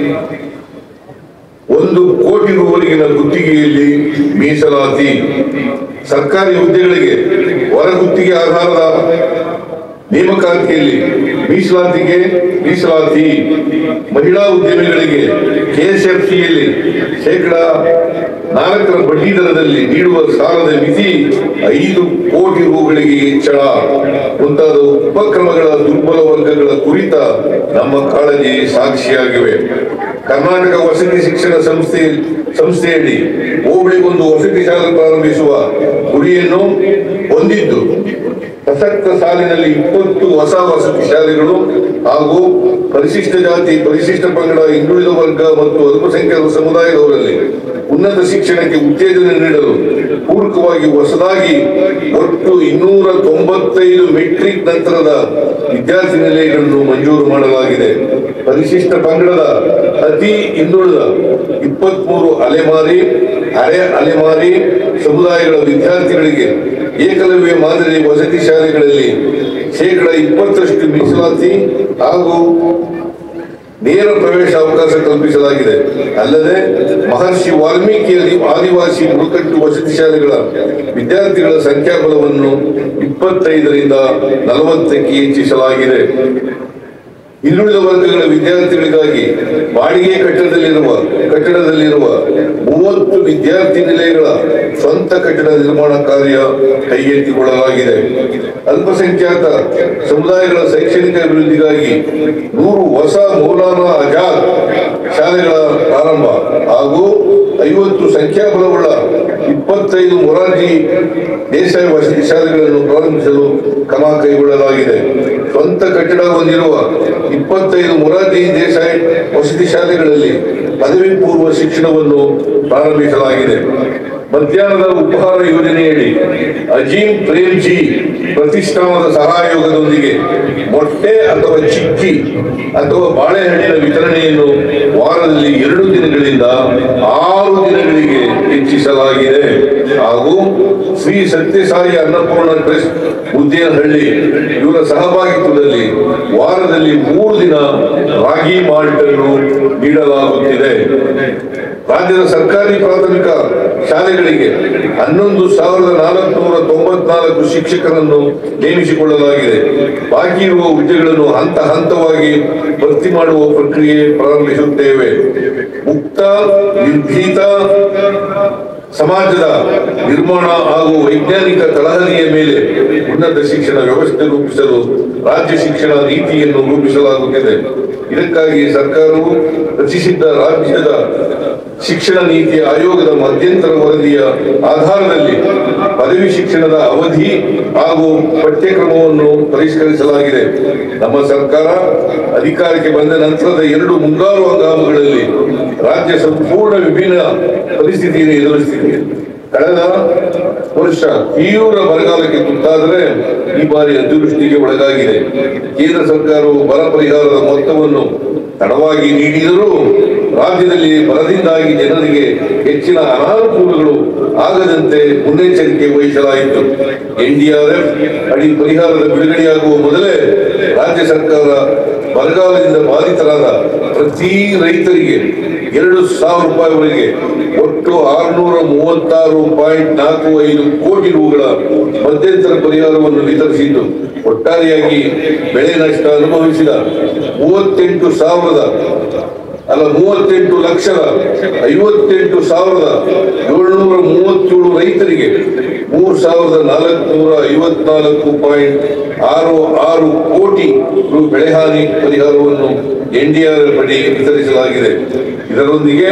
A: ಒಂದು ಕೋಟಿ ರೂವರೆಗಿನ ಗುತ್ತಿಗೆಯಲ್ಲಿ ಮೀಸಲಾತಿ ಸರ್ಕಾರಿ ಹುದ್ದೆಗಳಿಗೆ ಹೊರ ಗುತ್ತಿಗೆ ಆಧಾರದ ನೇಮಕಾತಿಯಲ್ಲಿ ಮೀಸಲಾತಿಗೆ ಮೀಸಲಾತಿ ಮಹಿಳಾ ಉದ್ಯಮಿಗಳಿಗೆ ಕೆಎಸ್ಎಫ್ಸಿಯಲ್ಲಿ ಶೇಕಡ ನಾಲ್ಕರ ಬಡ್ಡಿ ದರದಲ್ಲಿ ನೀಡುವ ಸಾಲದ ಮಿತಿ ಐದು ಕೋಟಿ ರೂಗಳಿಗೆ ಹೆಚ್ಚಳ ಮುಂತಾದ ಉಪಕ್ರಮಗಳ ದುರ್ಬಲ ವರ್ಗಗಳ ಕುರಿತ ನಮ್ಮ ಕಾಳಜಿ ಸಾಕ್ಷಿಯಾಗಿವೆ ಕರ್ನಾಟಕ ವಸತಿ ಶಿಕ್ಷಣ ಸಂಸ್ಥೆ ಸಂಸ್ಥೆಯಡಿ ಹೋಬಳಿಗೊಂದು ವಸತಿ ಶಾಲೆ ಪ್ರಾರಂಭಿಸುವ ಗುರಿಯನ್ನು ಹೊಂದಿದ್ದು ಪ್ರಸಕ್ತ ಸಾಲಿನಲ್ಲಿ ಇಪ್ಪತ್ತು ಹೊಸ ವಸತಿ ಶಾಲೆಗಳು ಹಾಗೂ ಪರಿಶಿಷ್ಟ ಜಾತಿ ಪರಿಶಿಷ್ಟ ಪಂಗಡ ಹಿಂದುಳಿದ ವರ್ಗ ಮತ್ತು ಅಲ್ಪಸಂಖ್ಯಾತ ಸಮುದಾಯದವರಲ್ಲಿ ಉನ್ನತ ಶಿಕ್ಷಣಕ್ಕೆ ಉತ್ತೇಜನ ನೀಡಲು ಪೂರಕವಾಗಿ ಹೊಸದಾಗಿ ಒಟ್ಟು ಇನ್ನೂರ ತೊಂಬತ್ತೈದು ಮೆಟ್ರಿಕ್ ನಂತರದ ವಿದ್ಯಾರ್ಥಿ ನಿಲಯಗಳನ್ನು ಮಂಜೂರು ಮಾಡಲಾಗಿದೆ ಪರಿಶಿಷ್ಟ ಪಂಗಡದ ಅತಿ ಹಿಂದುಳಿದ ಇಪ್ಪತ್ಮೂರು ಅಲೆಮಾರಿ ಅರೆ ಅಲೆಮಾರಿ ಸಮುದಾಯಗಳ ವಿದ್ಯಾರ್ಥಿಗಳಿಗೆ ಏಕಲವ್ಯ ಮಾದರಿ ವಸತಿ ಶಾಲೆಗಳಲ್ಲಿ ಶೇಕಡ ಇಪ್ಪತ್ತರಷ್ಟು ಮೀಸಲಾತಿ ಹಾಗೂ ನೇರ ಪ್ರವೇಶ ಅವಕಾಶ ಕಲ್ಪಿಸಲಾಗಿದೆ ಅಲ್ಲದೆ ಮಹರ್ಷಿ ವಾಲ್ಮೀಕಿ ಆದಿ- ಆದಿವಾಸಿ ಬುಡಕಟ್ಟು ವಸತಿ ಶಾಲೆಗಳ ವಿದ್ಯಾರ್ಥಿಗಳ ಸಂಖ್ಯಾಬಲವನ್ನು ಇಪ್ಪತ್ತೈದರಿಂದ ನಲವತ್ತಕ್ಕೆ ಹೆಚ್ಚಿಸಲಾಗಿದೆ ಹಿಂದುಳಿದ ವರ್ಗಗಳ ವಿದ್ಯಾರ್ಥಿಗಳಿಗಾಗಿ ಬಾಡಿಗೆ ಕಟ್ಟಡದಲ್ಲಿರುವ ಕಟ್ಟಡದಲ್ಲಿರುವ ಮೂವತ್ತು ವಿದ್ಯಾರ್ಥಿ ನಿಲಯಗಳ ಸ್ವಂತ ಕಟ್ಟಡ ನಿರ್ಮಾಣ ಕಾರ್ಯ ಕೈಗೆತ್ತಿಕೊಳ್ಳಲಾಗಿದೆ ಅಲ್ಪಸಂಖ್ಯಾತ ಸಮುದಾಯಗಳ ಶೈಕ್ಷಣಿಕ ಅಭಿವೃದ್ಧಿಗಾಗಿ ನೂರು ಹೊಸ ಮೌಲಾನಾ ಆಜಾದ್ ಶಾಲೆಗಳ ಪ್ರಾರಂಭ ಹಾಗೂ ಐವತ್ತು ಸಂಖ್ಯಾಬಲವುಳ್ಳ ಇಪ್ಪತ್ತೈದು ಮೊರಾರ್ಜಿ ದೇಸಾಯಿ ವಸತಿ ಶಾಲೆಗಳನ್ನು ಪ್ರಾರಂಭಿಸಲು ಕ್ರಮ ಕೈಗೊಳ್ಳಲಾಗಿದೆ ಸ್ವಂತ ಕಟ್ಟಡ ಹೊಂದಿರುವ ಇಪ್ಪತ್ತೈದು ಮೊರಾರ್ಜಿ ದೇಸಾಯಿ ವಸತಿ ಶಾಲೆಗಳಲ್ಲಿ ಪದವಿ ಪೂರ್ವ ಶಿಕ್ಷಣವನ್ನು ಪ್ರಾರಂಭಿಸಲಾಗಿದೆ ಮಧ್ಯಾಹ್ನದ ಉಪಹಾರ ಯೋಜನೆಯಡಿ ಅಜೀಂ ಪ್ರೇಮ್ಜಿ ಪ್ರತಿಷ್ಠಾನದ ಸಹಯೋಗದೊಂದಿಗೆ ಮೊಟ್ಟೆ ಅಥವಾ ಚಿಕ್ಕಿ ಅಥವಾ ಬಾಳೆಹಣ್ಣಿನ ವಿತರಣೆಯನ್ನು ವಾರದಲ್ಲಿ ಎರಡು ದಿನಗಳಿಂದ ಆರು ದಿನಗಳಿಗೆ ಹೆಚ್ಚಿಸಲಾಗಿದೆ ಹಾಗೂ ಶ್ರೀ ಸತ್ಯಸಾಯಿ ಅನ್ನಪೂರ್ಣ ಟ್ರಸ್ಟ್ ಉದ್ದೇನಹಳ್ಳಿ ಇವರ ಸಹಭಾಗಿತ್ವದಲ್ಲಿ ವಾರದಲ್ಲಿ ಮೂರು ದಿನ ರಾಗಿ ಮಾಲ್ಟ್ ಅನ್ನು ನೀಡಲಾಗುತ್ತಿದೆ ರಾಜ್ಯದ ಸರ್ಕಾರಿ ಪ್ರಾಥಮಿಕ ಶಾಲೆಗಳಿಗೆ ಹನ್ನೊಂದು ಸಾವಿರದ ನಾಲ್ಕುನೂರ ತೊಂಬತ್ನಾಲ್ಕು ಶಿಕ್ಷಕರನ್ನು ನೇಮಿಸಿಕೊಳ್ಳಲಾಗಿದೆ ಬಾಕಿ ಇರುವ ಹುದ್ದೆಗಳನ್ನು ಹಂತ ಹಂತವಾಗಿ ಭರ್ತಿ ಮಾಡುವ ಪ್ರಕ್ರಿಯೆ ಪ್ರಾರಂಭಿಸುತ್ತೇವೆ ಮುಕ್ತ ನಿರ್ಭೀತ ಸಮಾಜದ ನಿರ್ಮಾಣ ಹಾಗೂ ವೈಜ್ಞಾನಿಕ ತಳಹದಿಯ ಮೇಲೆ ಉನ್ನತ ಶಿಕ್ಷಣ ವ್ಯವಸ್ಥೆ ರೂಪಿಸಲು ರಾಜ್ಯ ಶಿಕ್ಷಣ ನೀತಿಯನ್ನು ರೂಪಿಸಲಾಗುತ್ತಿದೆ ಇದಕ್ಕಾಗಿ ಸರ್ಕಾರವು ರಚಿಸಿದ್ದ ರಾಜ್ಯದ ಶಿಕ್ಷಣ ನೀತಿ ಆಯೋಗದ ಮಧ್ಯಂತರ ವರದಿಯ ಆಧಾರದಲ್ಲಿ ಪದವಿ ಶಿಕ್ಷಣದ ಅವಧಿ ಹಾಗೂ ಪಠ್ಯಕ್ರಮವನ್ನು ಪರಿಷ್ಕರಿಸಲಾಗಿದೆ ನಮ್ಮ ಸರ್ಕಾರ ಅಧಿಕಾರಕ್ಕೆ ಬಂದ ನಂತರದ ಎರಡು ಮುಂಗಾರು ಹಂಗಾಮುಗಳಲ್ಲಿ ರಾಜ್ಯ ಸಂಪೂರ್ಣ ವಿಭಿನ್ನ ಪರಿಸ್ಥಿತಿಯನ್ನು ಎದುರಿಸುತ್ತಿದೆ ಕಳೆದ ವರ್ಷ ತೀವ್ರ ಬರಗಾಲಕ್ಕೆ ತುತ್ತಾದರೆ ಈ ಬಾರಿ ಅತಿವೃಷ್ಟಿಗೆ ಒಳಗಾಗಿದೆ ಕೇಂದ್ರ ಸರ್ಕಾರವು ಬರ ಪರಿಹಾರದ ಮೊತ್ತವನ್ನು ತಡವಾಗಿ ನೀಡಿದರೂ ರಾಜ್ಯದಲ್ಲಿ ಬರದಿಂದಾಗಿ ಜನರಿಗೆ ಹೆಚ್ಚಿನ ಅನಾನುಕೂಲಗಳು ಆಗದಂತೆ ಮುನ್ನೆಚ್ಚರಿಕೆ ವಹಿಸಲಾಯಿತು ಎನ್ಡಿಆರ್ಎಫ್ ಅಡಿ ಪರಿಹಾರದ ಬಿಡುಗಡೆಯಾಗುವ ಮೊದಲೇ ರಾಜ್ಯ ಸರ್ಕಾರ ಬರಗಾಲದಿಂದ ಬಾಧಿತರಾದ ಪ್ರತಿ ರೈತರಿಗೆ ಎರಡು ಸಾವಿರ ರೂಪಾಯಿವರೆಗೆ ಒಟ್ಟು ಆರುನೂರ ಮೂವತ್ತಾರು ಪಾಯಿಂಟ್ ನಾಲ್ಕು ಐದು ಕೋಟಿ ರೂಗಳ ಮಧ್ಯಂತರ ಪರಿಹಾರವನ್ನು ವಿತರಿಸಿದ್ದು ಒಟ್ಟಾರೆಯಾಗಿ ಬೆಳೆ ನಷ್ಟ ಅನುಭವಿಸಿದ ಮೂವತ್ತೆಂಟು ಸಾವಿರದ ಅಲ್ಲ ಮೂವತ್ತೆಂಟು ಲಕ್ಷದ ಐವತ್ತೆಂಟು ಸಾವಿರದ ಏಳ್ನೂರ ಮೂವತ್ತೇಳು ರೈತರಿಗೆ ಮೂರು ಸಾವಿರದ ನಾಲ್ಕುನೂರ ಐವತ್ನಾಲ್ಕು ಪಾಯಿಂಟ್ ಆರು ಆರು ಕೋಟಿ ರು ಬೆಳೆಹಾನಿ ಪರಿಹಾರವನ್ನು ಎನ್ಡಿಆರ್ಎಫ್ ಅಡಿ ವಿತರಿಸಲಾಗಿದೆ ಇದರೊಂದಿಗೆ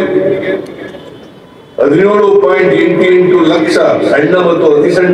A: ಹದಿನೇಳು ಪಾಯಿಂಟ್ ಎಂಟು ಎಂಟು ಲಕ್ಷ ಸಣ್ಣ ಮತ್ತು ಅತಿ ಸಣ್ಣ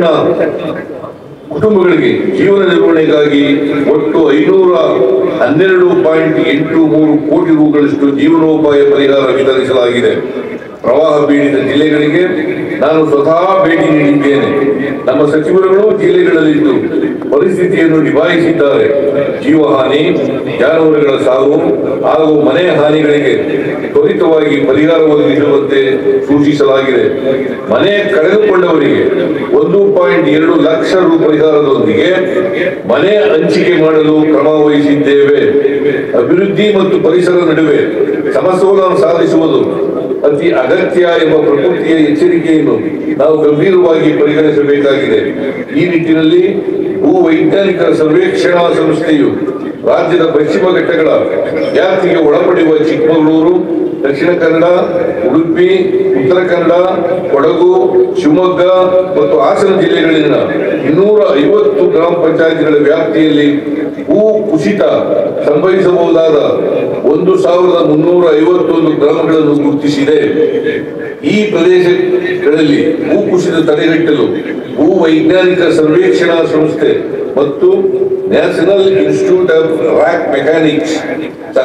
A: ಕುಟುಂಬಗಳಿಗೆ ಜೀವನ ನಿರ್ವಹಣೆಗಾಗಿ ಒಟ್ಟು ಐನೂರ ಹನ್ನೆರಡು ಪಾಯಿಂಟ್ ಎಂಟು ಮೂರು ಕೋಟಿ ರೂಗಳಷ್ಟು ಜೀವನೋಪಾಯ ಪರಿಹಾರ ವಿತರಿಸಲಾಗಿದೆ ಪ್ರವಾಹ ಪೀಡಿತ ಜಿಲ್ಲೆಗಳಿಗೆ ನಾನು ಸ್ವತಃ ಭೇಟಿ ನೀಡಿದ್ದೇನೆ ನಮ್ಮ ಸಚಿವರುಗಳು ಜಿಲ್ಲೆಗಳಲ್ಲಿದ್ದು ಪರಿಸ್ಥಿತಿಯನ್ನು ನಿಭಾಯಿಸಿದ್ದಾರೆ ಜೀವಹಾನಿ ಜಾನುವಾರುಗಳ ಸಾವು ಹಾಗೂ ಮನೆ ಹಾನಿಗಳಿಗೆ ತ್ವರಿತವಾಗಿ ಪರಿಹಾರ ಒದಗಿಸುವಂತೆ ಸೂಚಿಸಲಾಗಿದೆ ಮನೆ ಕಳೆದುಕೊಂಡವರಿಗೆ ಒಂದು ಪಾಯಿಂಟ್ ಎರಡು ಲಕ್ಷ ರು ಪರಿಹಾರದೊಂದಿಗೆ ಮನೆ ಹಂಚಿಕೆ ಮಾಡಲು ಕ್ರಮ ವಹಿಸಿದ್ದೇವೆ ಅಭಿವೃದ್ಧಿ ಮತ್ತು ಪರಿಸರ ನಡುವೆ ಸಮತೋಲನ ಸಾಧಿಸುವುದು ಅತಿ ಅಗತ್ಯ ಎಂಬ ಪ್ರಕೃತಿಯ ಎಚ್ಚರಿಕೆಯನ್ನು ನಾವು ಗಂಭೀರವಾಗಿ ಪರಿಗಣಿಸಬೇಕಾಗಿದೆ ಈ ನಿಟ್ಟಿನಲ್ಲಿ ಭೂ ವೈಜ್ಞಾನಿಕ ಸರ್ವೇಕ್ಷಣಾ ಸಂಸ್ಥೆಯು ರಾಜ್ಯದ ಪಶ್ಚಿಮ ಘಟ್ಟಗಳ ವ್ಯಾಪ್ತಿಗೆ ಒಳಪಡುವ ಚಿಕ್ಕಮಗಳೂರು ದಕ್ಷಿಣ ಕನ್ನಡ ಉಡುಪಿ ಉತ್ತರ ಕನ್ನಡ ಕೊಡಗು ಶಿವಮೊಗ್ಗ ಮತ್ತು ಹಾಸನ ಜಿಲ್ಲೆಗಳಲ್ಲಿನ ಇನ್ನೂರ ಐವತ್ತು ಗ್ರಾಮ ಪಂಚಾಯತ್ಗಳ ವ್ಯಾಪ್ತಿಯಲ್ಲಿ ಭೂ ಕುಸಿತ ಸಂಭವಿಸಬಹುದಾದ ಒಂದು ಸಾವಿರದ ಮುನ್ನೂರ ಐವತ್ತೊಂದು ಗ್ರಾಮಗಳನ್ನು ಗುರುತಿಸಿದೆ ಈ ಪ್ರದೇಶಗಳಲ್ಲಿ ಭೂ ಕುಸಿತ ತಡೆಗಟ್ಟಲು ಭೂ ವೈಜ್ಞಾನಿಕ ಸರ್ವೇಕ್ಷಣಾ ಸಂಸ್ಥೆ ಮತ್ತು national institute of rock mechanics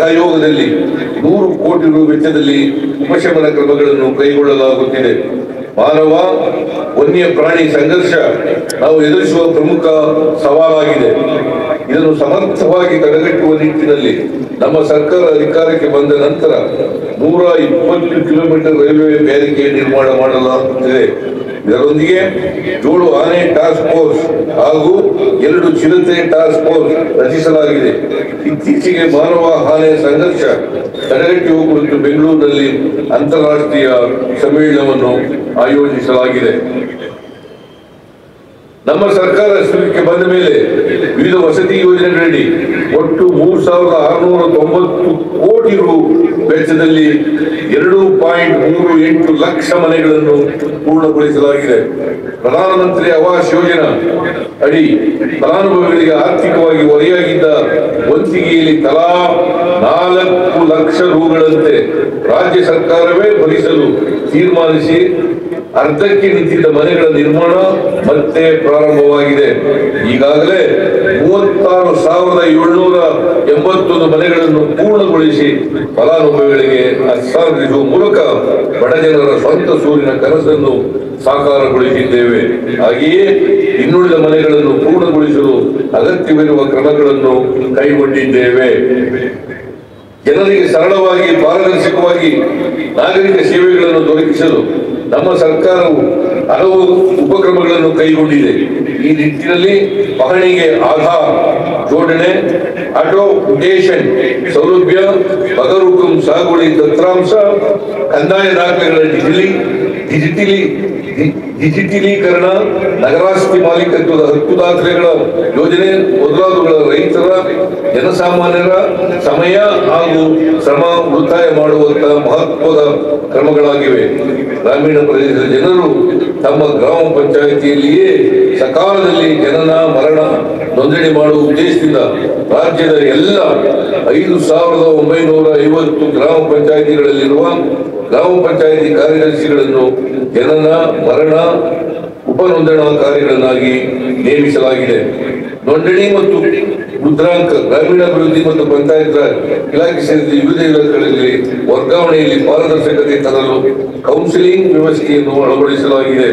A: ಸಹಯೋಗದಲ್ಲಿ ನೂರು ಕೋಟಿ ರು ವೆಚ್ಚದಲ್ಲಿ ಉಪಶಮನ ಕ್ರಮಗಳನ್ನು ಕೈಗೊಳ್ಳಲಾಗುತ್ತಿದೆ ಮಾನವ ವನ್ಯ ಪ್ರಾಣಿ ಸಂಘರ್ಷ ನಾವು ಎದುರಿಸುವ ಪ್ರಮುಖ ಸವಾಲಾಗಿದೆ ಇದನ್ನು ಸಮರ್ಥವಾಗಿ ತಡೆಗಟ್ಟುವ ನಿಟ್ಟಿನಲ್ಲಿ ನಮ್ಮ ಸರ್ಕಾರ ಅಧಿಕಾರಕ್ಕೆ ಬಂದ ನಂತರ ನೂರ ಇಪ್ಪತ್ತು ಕಿಲೋಮೀಟರ್ ರೈಲ್ವೆ ಬ್ಯಾರಿಕೇಡ್ ನಿರ್ಮಾಣ ಮಾಡಲಾಗುತ್ತಿದೆ ಇದರೊಂದಿಗೆ ಜೋಳು ಆನೆ ಟಾಸ್ಕ್ ಫೋರ್ಸ್ ಹಾಗೂ ಎರಡು ಚಿರತೆ ಟಾಸ್ಕ್ ಫೋರ್ಸ್ ರಚಿಸಲಾಗಿದೆ ಇತ್ತೀಚೆಗೆ ಮಾನವ ಆನೆ ಸಂಘರ್ಷ ತಡೆಗಟ್ಟುವ ಕುರಿತು ಬೆಂಗಳೂರಿನಲ್ಲಿ ಅಂತಾರಾಷ್ಟ್ರೀಯ ಸಮ್ಮೇಳನವನ್ನು ಆಯೋಜಿಸಲಾಗಿದೆ ನಮ್ಮ ಸರ್ಕಾರ ಅಸ್ತಿತ್ವಕ್ಕೆ ಬಂದ ಮೇಲೆ ವಿವಿಧ ವಸತಿ ಯೋಜನೆಗಳಡಿ ಒಟ್ಟು ಮೂರು ಸಾವಿರದ ಆರುನೂರ ತೊಂಬತ್ತು ಕೋಟಿ ರು ವೆಚ್ಚದಲ್ಲಿ ಎರಡು ಪಾಯಿಂಟ್ ಮೂರು ಎಂಟು ಲಕ್ಷ ಮನೆಗಳನ್ನು ಪೂರ್ಣಗೊಳಿಸಲಾಗಿದೆ ಪ್ರಧಾನಮಂತ್ರಿ ಆವಾಸ್ ಯೋಜನಾ ಅಡಿ ಫಲಾನುಭವಿಗಳಿಗೆ ಆರ್ಥಿಕವಾಗಿ ಹೊರೆಯಾಗಿದ್ದ ವಂತಿಗೆಯಲ್ಲಿ ತಲಾ ನಾಲ್ಕು ಲಕ್ಷ ರುಗಳಂತೆ ರಾಜ್ಯ ಸರ್ಕಾರವೇ ಭರಿಸಲು ತೀರ್ಮಾನಿಸಿ ಅರ್ಧಕ್ಕೆ ನಿಂತಿದ್ದ ಮನೆಗಳ ನಿರ್ಮಾಣ ಮತ್ತೆ ಪ್ರಾರಂಭವಾಗಿದೆ ಈಗಾಗಲೇ ಮೂವತ್ತಾರು ಸಾವಿರದ ಏಳ್ನೂರ ಎಂಬತ್ತೊಂದು ಮನೆಗಳನ್ನು ಪೂರ್ಣಗೊಳಿಸಿ ಫಲಾನುಭವಿಗಳಿಗೆ ಹಸ್ತಾಂತರಿಸುವ ಮೂಲಕ ಬಡಜನರ ಸ್ವಂತ ಸೂರಿನ ಕನಸನ್ನು ಸಾಕಾರಗೊಳಿಸಿದ್ದೇವೆ ಹಾಗೆಯೇ ಇನ್ನುಳಿದ ಮನೆಗಳನ್ನು ಪೂರ್ಣಗೊಳಿಸಲು ಅಗತ್ಯವಿರುವ ಕ್ರಮಗಳನ್ನು ಕೈಗೊಂಡಿದ್ದೇವೆ ಜನರಿಗೆ ಸರಳವಾಗಿ ಪಾರದರ್ಶಕವಾಗಿ ನಾಗರಿಕ ಸೇವೆಗಳನ್ನು ದೊರಕಿಸಲು ನಮ್ಮ ಸರ್ಕಾರವು ಹಲವು ಉಪಕ್ರಮಗಳನ್ನು ಕೈಗೊಂಡಿದೆ ಈ ನಿಟ್ಟಿನಲ್ಲಿ ಪಹಣಿಗೆ ಆಧಾರ್ ಜೋಡಣೆ ಆಟೋ ಮುಟೇಷನ್ ಸೌಲಭ್ಯ ಬಗರುಕುಂ ಸಾಗುವಳಿ ತಂತ್ರಾಂಶ ಕಂದಾಯ ದಾಖಲೆಗಳ ಡಿಜಿಲಿ ಡಿಜಿಟಲಿ ಡಿ- ಡಿಜಿಟಲೀಕರಣ ನಗರಾಸ್ತಿ ಮಾಲೀಕತ್ವದ ಹಕ್ಕು ದಾಖಲೆಗಳ ಯೋಜನೆ ಮೊದಲಾದವುಗಳ ರೈತರ ಜನಸಾಮಾನ್ಯರ ಸಮಯ ಹಾಗೂ ಶ್ರಮ ಉಳಿತಾಯ ಮಾಡುವಂತ ಮಹತ್ವದ ಕ್ರಮಗಳಾಗಿವೆ ಗ್ರಾಮೀಣ ಪ್ರದೇಶದ ಜನರು ತಮ್ಮ ಗ್ರಾಮ ಪಂಚಾಯಿತಿಯಲ್ಲಿಯೇ ಸಕಾಲದಲ್ಲಿ ಜನನ ಮರಣ ನೋಂದಣಿ ಮಾಡುವ ಉದ್ದೇಶದಿಂದ ರಾಜ್ಯದ ಎಲ್ಲ ಐದು ಸಾವಿರದ ಒಂಬೈನೂರ ಐವತ್ತು ಗ್ರಾಮ ಪಂಚಾಯಿತಿಗಳಲ್ಲಿರುವ ಗ್ರಾಮ ಪಂಚಾಯಿತಿ ಕಾರ್ಯದರ್ಶಿಗಳನ್ನು ಜನನ ಮರಣ ಉಪನೋಂದಣಾಕಾರಿಗಳನ್ನಾಗಿ ನೇಮಿಸಲಾಗಿದೆ ನೋಂದಣಿ ಮತ್ತು ಮುದ್ರಾಂಕ ಗ್ರಾಮೀಣಾಭಿವೃದ್ಧಿ ಮತ್ತು ಪಂಚಾಯತ್ ರಾಜ್ ಇಲಾಖೆ ಸೇರಿದ ವಿವಿಧ ಇಲಾಖೆಗಳಲ್ಲಿ ವರ್ಗಾವಣೆಯಲ್ಲಿ ಪಾರದರ್ಶಕತೆ ತರಲು ಕೌನ್ಸಿಲಿಂಗ್ ವ್ಯವಸ್ಥೆಯನ್ನು ಅಳವಡಿಸಲಾಗಿದೆ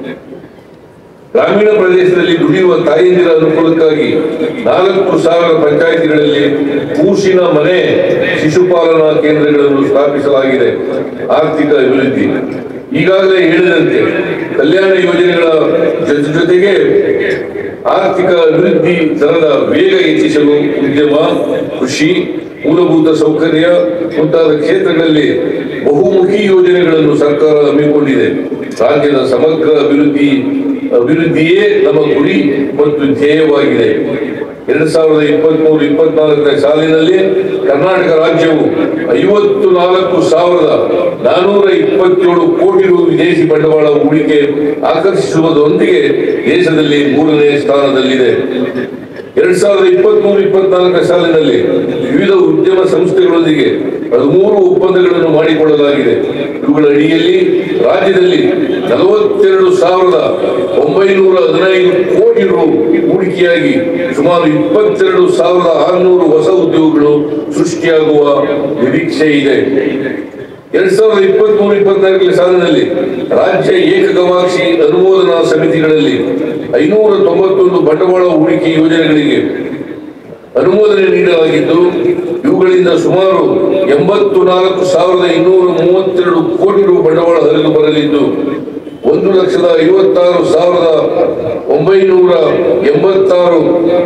A: ಗ್ರಾಮೀಣ ಪ್ರದೇಶದಲ್ಲಿ ದುಡಿಯುವ ತಾಯಂದಿರ ಅನುಕೂಲಕ್ಕಾಗಿ ನಾಲ್ಕು ಸಾವಿರ ಪಂಚಾಯಿತಿಗಳಲ್ಲಿ ಕೂಸಿನ ಮನೆ ಶಿಶುಪಾಲನಾ ಕೇಂದ್ರಗಳನ್ನು ಸ್ಥಾಪಿಸಲಾಗಿದೆ ಆರ್ಥಿಕ ಅಭಿವೃದ್ಧಿ ಈಗಾಗಲೇ ಹೇಳಿದಂತೆ ಕಲ್ಯಾಣ ಯೋಜನೆಗಳ ಜೊತೆ ಜೊತೆಗೆ ಆರ್ಥಿಕ ಅಭಿವೃದ್ಧಿ ದರದ ವೇಗ ಹೆಚ್ಚಿಸಲು ಉದ್ಯಮ ಕೃಷಿ ಮೂಲಭೂತ ಸೌಕರ್ಯ ಮುಂತಾದ ಕ್ಷೇತ್ರಗಳಲ್ಲಿ ಬಹುಮುಖಿ ಯೋಜನೆಗಳನ್ನು ಸರ್ಕಾರ ಹಮ್ಮಿಕೊಂಡಿದೆ ರಾಜ್ಯದ ಸಮಗ್ರ ಅಭಿವೃದ್ಧಿ ಅಭಿವೃದ್ಧಿಯೇ ನಮ್ಮ ಗುರಿ ಮತ್ತು ಧ್ಯೇಯವಾಗಿದೆ ಎರಡ್ ಸಾವಿರದ ಇಪ್ಪತ್ಮೂರು ಇಪ್ಪತ್ನಾಲ್ಕನೇ ಸಾಲಿನಲ್ಲಿ ಕರ್ನಾಟಕ ರಾಜ್ಯವು ಐವತ್ತು ನಾಲ್ಕು ಸಾವಿರದ ನಾನೂರ ಇಪ್ಪತ್ತೇಳು ಕೋಟಿ ರು ವಿದೇಶಿ ಬಂಡವಾಳ ಹೂಡಿಕೆ ಆಕರ್ಷಿಸುವುದರೊಂದಿಗೆ ದೇಶದಲ್ಲಿ ಮೂರನೇ ಸ್ಥಾನದಲ್ಲಿದೆ ಎರಡ್ ಸಾವಿರದ ಇಪ್ಪತ್ಮೂರು ಇಪ್ಪತ್ನಾಲ್ಕನೇ ಸಾಲಿನಲ್ಲಿ ವಿವಿಧ ಉದ್ಯಮ ಸಂಸ್ಥೆಗಳೊಂದಿಗೆ ಹದಿಮೂರು ಒಪ್ಪಂದಗಳನ್ನು ಮಾಡಿಕೊಳ್ಳಲಾಗಿದೆ ಇವುಗಳ ಅಡಿಯಲ್ಲಿ ರಾಜ್ಯದಲ್ಲಿ ನಲವತ್ತೆರಡು ಸಾವಿರದ ಒಂಬೈನೂರ ಹದಿನೈದು ಕೋಟಿ ರು ಹೂಡಿಕೆಯಾಗಿ ಸುಮಾರು ಇಪ್ಪತ್ತೆರಡು ಸಾವಿರದ ಆರುನೂರು ಹೊಸ ಉದ್ಯೋಗಗಳು ಸೃಷ್ಟಿಯಾಗುವ ನಿರೀಕ್ಷೆ ಇದೆ ಎರಡ್ ಸಾವಿರದ ಇಪ್ಪತ್ತ್ ಮೂರು ಇಪ್ಪತ್ನಾಲ್ಕನೇ ಸಾಲಿನಲ್ಲಿ ರಾಜ್ಯ ಏಕಗವಾಕ್ಷಿ ಅನುಮೋದನಾ ಸಮಿತಿಗಳಲ್ಲಿ ಐನೂರ ತೊಂಬತ್ತೊಂದು ಬಂಡವಾಳ ಹೂಡಿಕೆ ಯೋಜನೆಗಳಿಗೆ ಅನುಮೋದನೆ ನೀಡಲಾಗಿದ್ದು ಇವುಗಳಿಂದ ಸುಮಾರು ಎಂಬತ್ತು ನಾಲ್ಕು ಸಾವಿರದ ಇನ್ನೂರ ಮೂವತ್ತೆರಡು ಕೋಟಿ ರು ಬಂಡವಾಳ ಹರಿದು ಬರಲಿದ್ದು ಒಂದು ಲಕ್ಷದ ಐವತ್ತಾರು ಸಾವಿರದ ಒಂಬೈನೂರ ಎಂಬತ್ತಾರು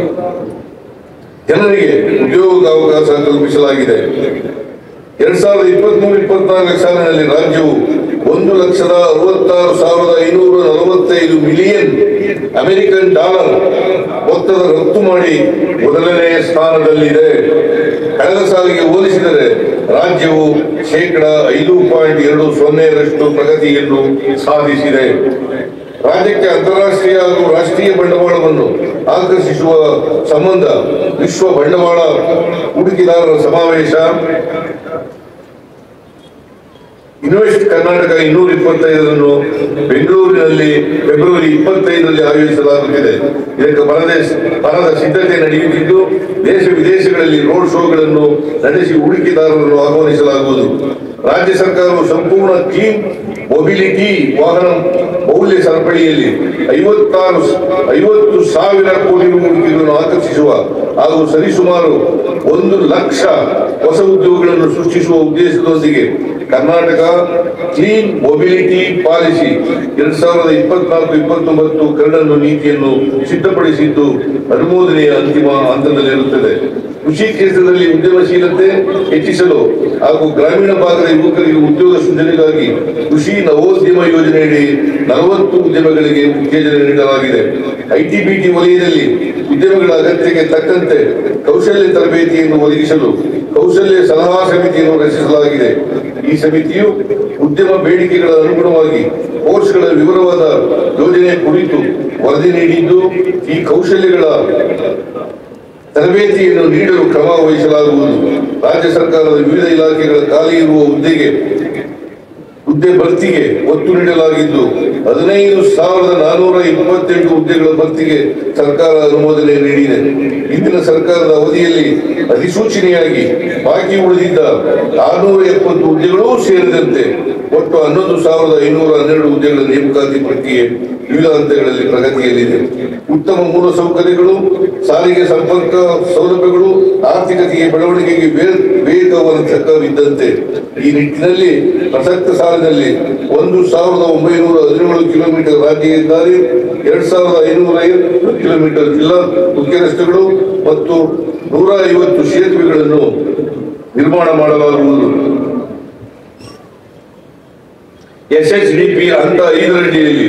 A: ಜನರಿಗೆ ಉದ್ಯೋಗಾವಕಾಶ ಕಲ್ಪಿಸಲಾಗಿದೆ ಎರಡ್ ಸಾವಿರದ ಇಪ್ಪತ್ತ್ ಮೂರು ಇಪ್ಪತ್ನಾಲ್ಕು ಸಾಲಿನಲ್ಲಿ ರಾಜ್ಯವು ಒಂದು ಲಕ್ಷದ ಅರವತ್ತಾರು ಸಾವಿರದ ಐನೂರ ನಲವತ್ತೈದು ಮಿಲಿಯನ್ ಅಮೆರಿಕನ್ ಡಾಲರ್ ಮೊತ್ತದ ರಫ್ತು ಮಾಡಿ ಮೊದಲನೇ ಸ್ಥಾನದಲ್ಲಿದೆ ಕಳೆದ ಸಾಲಿಗೆ ಹೋಲಿಸಿದರೆ ರಾಜ್ಯವು ಶೇಕಡ ಐದು ಪಾಯಿಂಟ್ ಎರಡು ಸೊನ್ನೆರಷ್ಟು ಪ್ರಗತಿಯನ್ನು ಸಾಧಿಸಿದೆ ರಾಜ್ಯಕ್ಕೆ ಅಂತಾರಾಷ್ಟ್ರೀಯ ಹಾಗೂ ರಾಷ್ಟ್ರೀಯ ಬಂಡವಾಳವನ್ನು ಆಕರ್ಷಿಸುವ ಸಂಬಂಧ ವಿಶ್ವ ಬಂಡವಾಳ ಹೂಡಿಕೆದಾರರ ಸಮಾವೇಶ ಇನ್ವೆಸ್ಟ್ ಕರ್ನಾಟಕ ಇನ್ನೂರ ಇಪ್ಪತ್ತೈದರನ್ನು ಬೆಂಗಳೂರಿನಲ್ಲಿ ಫೆಬ್ರವರಿ ಇಪ್ಪತ್ತೈದರಲ್ಲಿ ಆಯೋಜಿಸಲಾಗುತ್ತಿದೆ ಇದಕ್ಕೆ ಬರದ ಬರದ ಸಿದ್ಧತೆ ನಡೆಯುತ್ತಿದ್ದು ದೇಶ ವಿದೇಶಗಳಲ್ಲಿ ರೋಡ್ ಶೋಗಳನ್ನು ನಡೆಸಿ ಹೂಡಿಕೆದಾರರನ್ನು ಆಹ್ವಾನಿಸಲಾಗುವುದು ರಾಜ್ಯ ಸರ್ಕಾರವು ಸಂಪೂರ್ಣ ಕ್ಲೀನ್ ಮೊಬಿಲಿಟಿ ವಾಹನ ಮೌಲ್ಯ ಸರಪಳಿಯಲ್ಲಿ ಐವತ್ತಾರು ಐವತ್ತು ಸಾವಿರ ಕೋಟಿ ಹೂಡಿಕೆಗಳನ್ನು ಆಕರ್ಷಿಸುವ ಹಾಗೂ ಸರಿಸುಮಾರು ಒಂದು ಲಕ್ಷ ಹೊಸ ಉದ್ಯೋಗಗಳನ್ನು ಸೃಷ್ಟಿಸುವ ಉದ್ದೇಶದೊಂದಿಗೆ ಕರ್ನಾಟಕ ಕ್ಲೀನ್ ಮೊಬಿಲಿಟಿ ಪಾಲಿಸಿ ಎರಡ್ ಸಾವಿರದ ಇಪ್ಪತ್ನಾಲ್ಕು ಇಪ್ಪತ್ತೊಂಬತ್ತು ಕರಡನ್ನು ನೀತಿಯನ್ನು ಸಿದ್ಧಪಡಿಸಿದ್ದು ಅನುಮೋದನೆಯ ಅಂತಿಮ ಹಂತದಲ್ಲಿರುತ್ತದೆ ಕೃಷಿ ಕ್ಷೇತ್ರದಲ್ಲಿ ಉದ್ಯಮಶೀಲತೆ ಹೆಚ್ಚಿಸಲು ಹಾಗೂ ಗ್ರಾಮೀಣ ಭಾಗದ ಯುವಕರಿಗೆ ಉದ್ಯೋಗ ಸೃಜನೆಗಾಗಿ ಕೃಷಿ ನವೋದ್ಯಮ ಯೋಜನೆಯಡಿ ನಲವತ್ತು ಉದ್ಯಮಗಳಿಗೆ ಉತ್ತೇಜನ ನೀಡಲಾಗಿದೆ ಐಟಿಬಿಟಿ ವಲಯದಲ್ಲಿ ಉದ್ಯಮಗಳ ಅಗತ್ಯಕ್ಕೆ ತಕ್ಕಂತೆ ಕೌಶಲ್ಯ ತರಬೇತಿಯನ್ನು ಒದಗಿಸಲು ಕೌಶಲ್ಯ ಸಲಹಾ ಸಮಿತಿಯನ್ನು ರಚಿಸಲಾಗಿದೆ ಈ ಸಮಿತಿಯು ಉದ್ಯಮ ಬೇಡಿಕೆಗಳ ಅನುಗುಣವಾಗಿ ಕೋರ್ಸ್ಗಳ ವಿವರವಾದ ಯೋಜನೆ ಕುರಿತು ವರದಿ ನೀಡಿದ್ದು ಈ ಕೌಶಲ್ಯಗಳ ತರಬೇತಿಯನ್ನು ನೀಡಲು ಕ್ರಮ ವಹಿಸಲಾಗುವುದು ರಾಜ್ಯ ಸರ್ಕಾರದ ವಿವಿಧ ಇಲಾಖೆಗಳ ಖಾಲಿ ಇರುವ ಹುದ್ದೆಗೆ ಹುದ್ದೆ ಭರ್ತಿಗೆ ಒತ್ತು ನೀಡಲಾಗಿದ್ದು ಹದಿನೈದು ಸಾವಿರದ ನಾನೂರ ಇಪ್ಪತ್ತೆಂಟು ಹುದ್ದೆಗಳ ಭರ್ತಿಗೆ ಸರ್ಕಾರ ಅನುಮೋದನೆ ನೀಡಿದೆ ಇಂದಿನ ಸರ್ಕಾರದ ಅವಧಿಯಲ್ಲಿ ಅಧಿಸೂಚನೆಯಾಗಿ ಬಾಕಿ ಉಳಿದಿದ್ದ ಆರುನೂರ ಎಪ್ಪತ್ತು ಹುದ್ದೆಗಳೂ ಸೇರಿದಂತೆ ಒಟ್ಟು ಹನ್ನೊಂದು ಸಾವಿರದ ಐನೂರ ಹನ್ನೆರಡು ಹುದ್ದೆಗಳ ನೇಮಕಾತಿ ಪ್ರಕ್ರಿಯೆ ವಿವಿಧ ಹಂತಗಳಲ್ಲಿ ಪ್ರಗತಿಯಲ್ಲಿದೆ ಉತ್ತಮ ಮೂಲ ಸೌಕರ್ಯಗಳು ಸಾರಿಗೆ ಸಂಪರ್ಕ ಸೌಲಭ್ಯಗಳು ಆರ್ಥಿಕತೆಗೆ ಬೆಳವಣಿಗೆಗೆ ವೇ- ವೇಗವನ್ನು ತಕ್ಕವಿದ್ದಂತೆ ಈ ನಿಟ್ಟಿನಲ್ಲಿ ಪ್ರಸಕ್ತ ಸಾಲಿನಲ್ಲಿ ಒಂದು ಸಾವಿರದ ಒಂಬೈನೂರ ಹದಿನೇಳು ಕಿಲೋಮೀಟರ್ ರಾಜ್ಯ ಹೆದ್ದಾರಿ ಎರಡ್ ಸಾವಿರದ ಐನೂರ ಐವತ್ತು ಕಿಲೋಮೀಟರ್ ಜಿಲ್ಲಾ ಮುಖ್ಯ ರಸ್ತೆಗಳು ಮತ್ತು ನೂರ ಐವತ್ತು ಸೇತುವೆಗಳನ್ನು ನಿರ್ಮಾಣ ಮಾಡಲಾಗುವುದು ಎಸ್ ಎಚ್ ಡಿ ಪಿ ಹಂತ ಐದರ ಅಡಿಯಲ್ಲಿ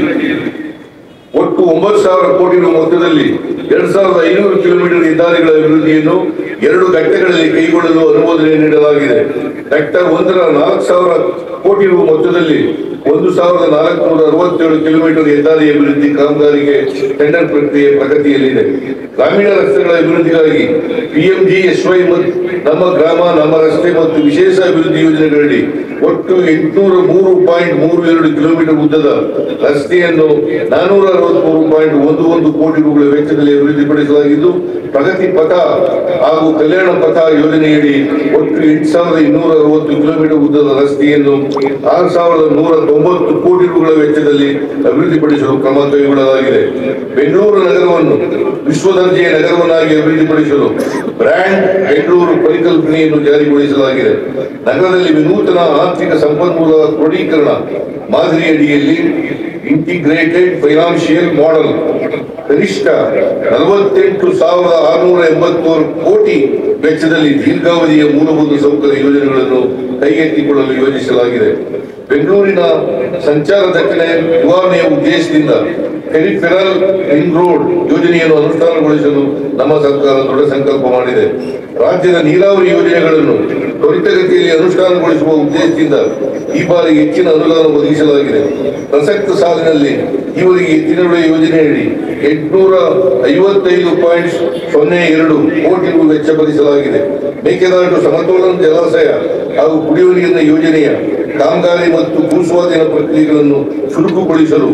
A: ಒಟ್ಟು ಒಂಬತ್ತು ಸಾವಿರ ಕೋಟಿ ರು ಮೊತ್ತದಲ್ಲಿ ಎರಡ್ ಸಾವಿರದ ಐನೂರು ಕಿಲೋಮೀಟರ್ ಹೆದ್ದಾರಿಗಳ ಅಭಿವೃದ್ಧಿಯನ್ನು ಎರಡು ಘಟ್ಟಗಳಲ್ಲಿ ಕೈಗೊಳ್ಳಲು ಅನುಮೋದನೆ ನೀಡಲಾಗಿದೆ ಘಟ್ಟ ಒಂದರ ನಾಲ್ಕು ಸಾವಿರ ಕೋಟಿ ರು ಮೊತ್ತದಲ್ಲಿ ಒಂದು ಸಾವಿರದ ನಾಲ್ಕುನೂರ ಅರವತ್ತೇಳು ಕಿಲೋಮೀಟರ್ ಹೆದ್ದಾರಿ ಅಭಿವೃದ್ಧಿ ಕಾಮಗಾರಿಗೆ ಟೆಂಡರ್ ಪ್ರಕ್ರಿಯೆ ಪ್ರಗತಿಯಲ್ಲಿದೆ ಗ್ರಾಮೀಣ ರಸ್ತೆಗಳ ಅಭಿವೃದ್ಧಿಗಾಗಿ ಪಿಎಂಜಿ ಎಸ್ವೈ ಮತ್ತು ನಮ್ಮ ಗ್ರಾಮ ನಮ್ಮ ರಸ್ತೆ ಮತ್ತು ವಿಶೇಷ ಅಭಿವೃದ್ಧಿ ಯೋಜನೆಗಳಡಿ ಒಟ್ಟು ಎಂಟುನೂರ ಮೂರು ಪಾಯಿಂಟ್ ಮೂರು ಎರಡು ಕಿಲೋಮೀಟರ್ ಉದ್ದದ ರಸ್ತೆಯನ್ನು ನಾನೂರ ಅರವತ್ಮೂರು ಪಾಯಿಂಟ್ ಒಂದು ಒಂದು ಕೋಟಿ ರೂಪಾಯಿ ವೆಚ್ಚದಲ್ಲಿ ಅಭಿವೃದ್ಧಿಪಡಿಸಲಾಗಿದ್ದು ಪ್ರಗತಿ ಪಥ ಹಾಗೂ ಕಲ್ಯಾಣ ಪಥ ಯೋಜನೆಯಡಿ ಒಟ್ಟು ಎಂಟು ಸಾವಿರದ ಇನ್ನೂರ ಅರವತ್ತು ಕಿಲೋಮೀಟರ್ ಉದ್ದದ ರಸ್ತೆಯನ್ನು ಆರು ಸಾವಿರದ ನೂರ ತೊಂಬತ್ತು ಕೋಟಿ ರೂಪಾಯಿಗಳ ವೆಚ್ಚದಲ್ಲಿ ಅಭಿವೃದ್ಧಿಪಡಿಸಲು ಕ್ರಮ ಕೈಗೊಳ್ಳಲಾಗಿದೆ ಬೆಂಗಳೂರು ನಗರವನ್ನು ವಿಶ್ವ ದರ್ಜೆಯ ನಗರವನ್ನಾಗಿ ಅಭಿವೃದ್ಧಿಪಡಿಸಲು ಬ್ರ್ಯಾಂಡ್ ಬೆಂಗಳೂರು ಪರಿಕಲ್ಪನೆಯನ್ನು ಜಾರಿಗೊಳಿಸಲಾಗಿದೆ ನಗರದಲ್ಲಿ ವಿನೂತನ ಆರ್ಥಿಕ ಸಂಪನ್ಮೂಲ ಕ್ರೋಢೀಕರಣ ಮಾದರಿಯಡಿಯಲ್ಲಿ ಇಂಟಿಗ್ರೇಟೆಡ್ ಫೈನಾನ್ಷಿಯಲ್ ಮಾಡೆಲ್ ಕನಿಷ್ಠ ನಲವತ್ತೆಂಟು ಸಾವಿರದ ಆರುನೂರ ಎಂಬತ್ತೂರು ಕೋಟಿ ವೆಚ್ಚದಲ್ಲಿ ದೀರ್ಘಾವಧಿಯ ಮೂಲಭೂತ ಸೌಕರ್ಯ ಯೋಜನೆಗಳನ್ನು ಕೈಗೆತ್ತಿಕೊಳ್ಳಲು ಯೋಜಿಸಲಾಗಿದೆ ಬೆಂಗಳೂರಿನ ಸಂಚಾರ ದಟ್ಟಣೆ ನಿವಾರಣೆಯ ಉದ್ದೇಶದಿಂದ ಪೆರಿಫೆರಲ್ ರಿಂಗ್ ರೋಡ್ ಯೋಜನೆಯನ್ನು ಅನುಷ್ಠಾನಗೊಳಿಸಲು ನಮ್ಮ ಸರ್ಕಾರ ದೃಢ ಸಂಕಲ್ಪ ಮಾಡಿದೆ ರಾಜ್ಯದ ನೀರಾವರಿ ಯೋಜನೆಗಳನ್ನು ತ್ವರಿತಗತಿಯಲ್ಲಿ ಅನುಷ್ಠಾನಗೊಳಿಸುವ ಉದ್ದೇಶದಿಂದ ಈ ಬಾರಿ ಹೆಚ್ಚಿನ ಅನುದಾನ ಒದಗಿಸಲಾಗಿದೆ ಪ್ರಸಕ್ತ ಸಾಲಿನಲ್ಲಿ ಈವರೆಗೆ ಎತ್ತಿನಡುವೆ ಯೋಜನೆಯಡಿ ಎಂಟುನೂರ ಐವತ್ತೈದು ಪಾಯಿಂಟ್ ಸೊನ್ನೆ ಎರಡು ಕೋಟಿ ರು ವೆಚ್ಚ ಭರಿಸಲಾಗಿದೆ ಮೇಕೆದಾಟು ಸಮತೋಲನ ಜಲಾಶಯ ಹಾಗೂ ಕುಡಿಯುವ ನೀರಿನ ಯೋಜನೆಯ ಕಾಮಗಾರಿ ಮತ್ತು ಭೂಸ್ವಾಧೀನ ಪ್ರಕ್ರಿಯೆಗಳನ್ನು ಚುರುಕುಗೊಳಿಸಲು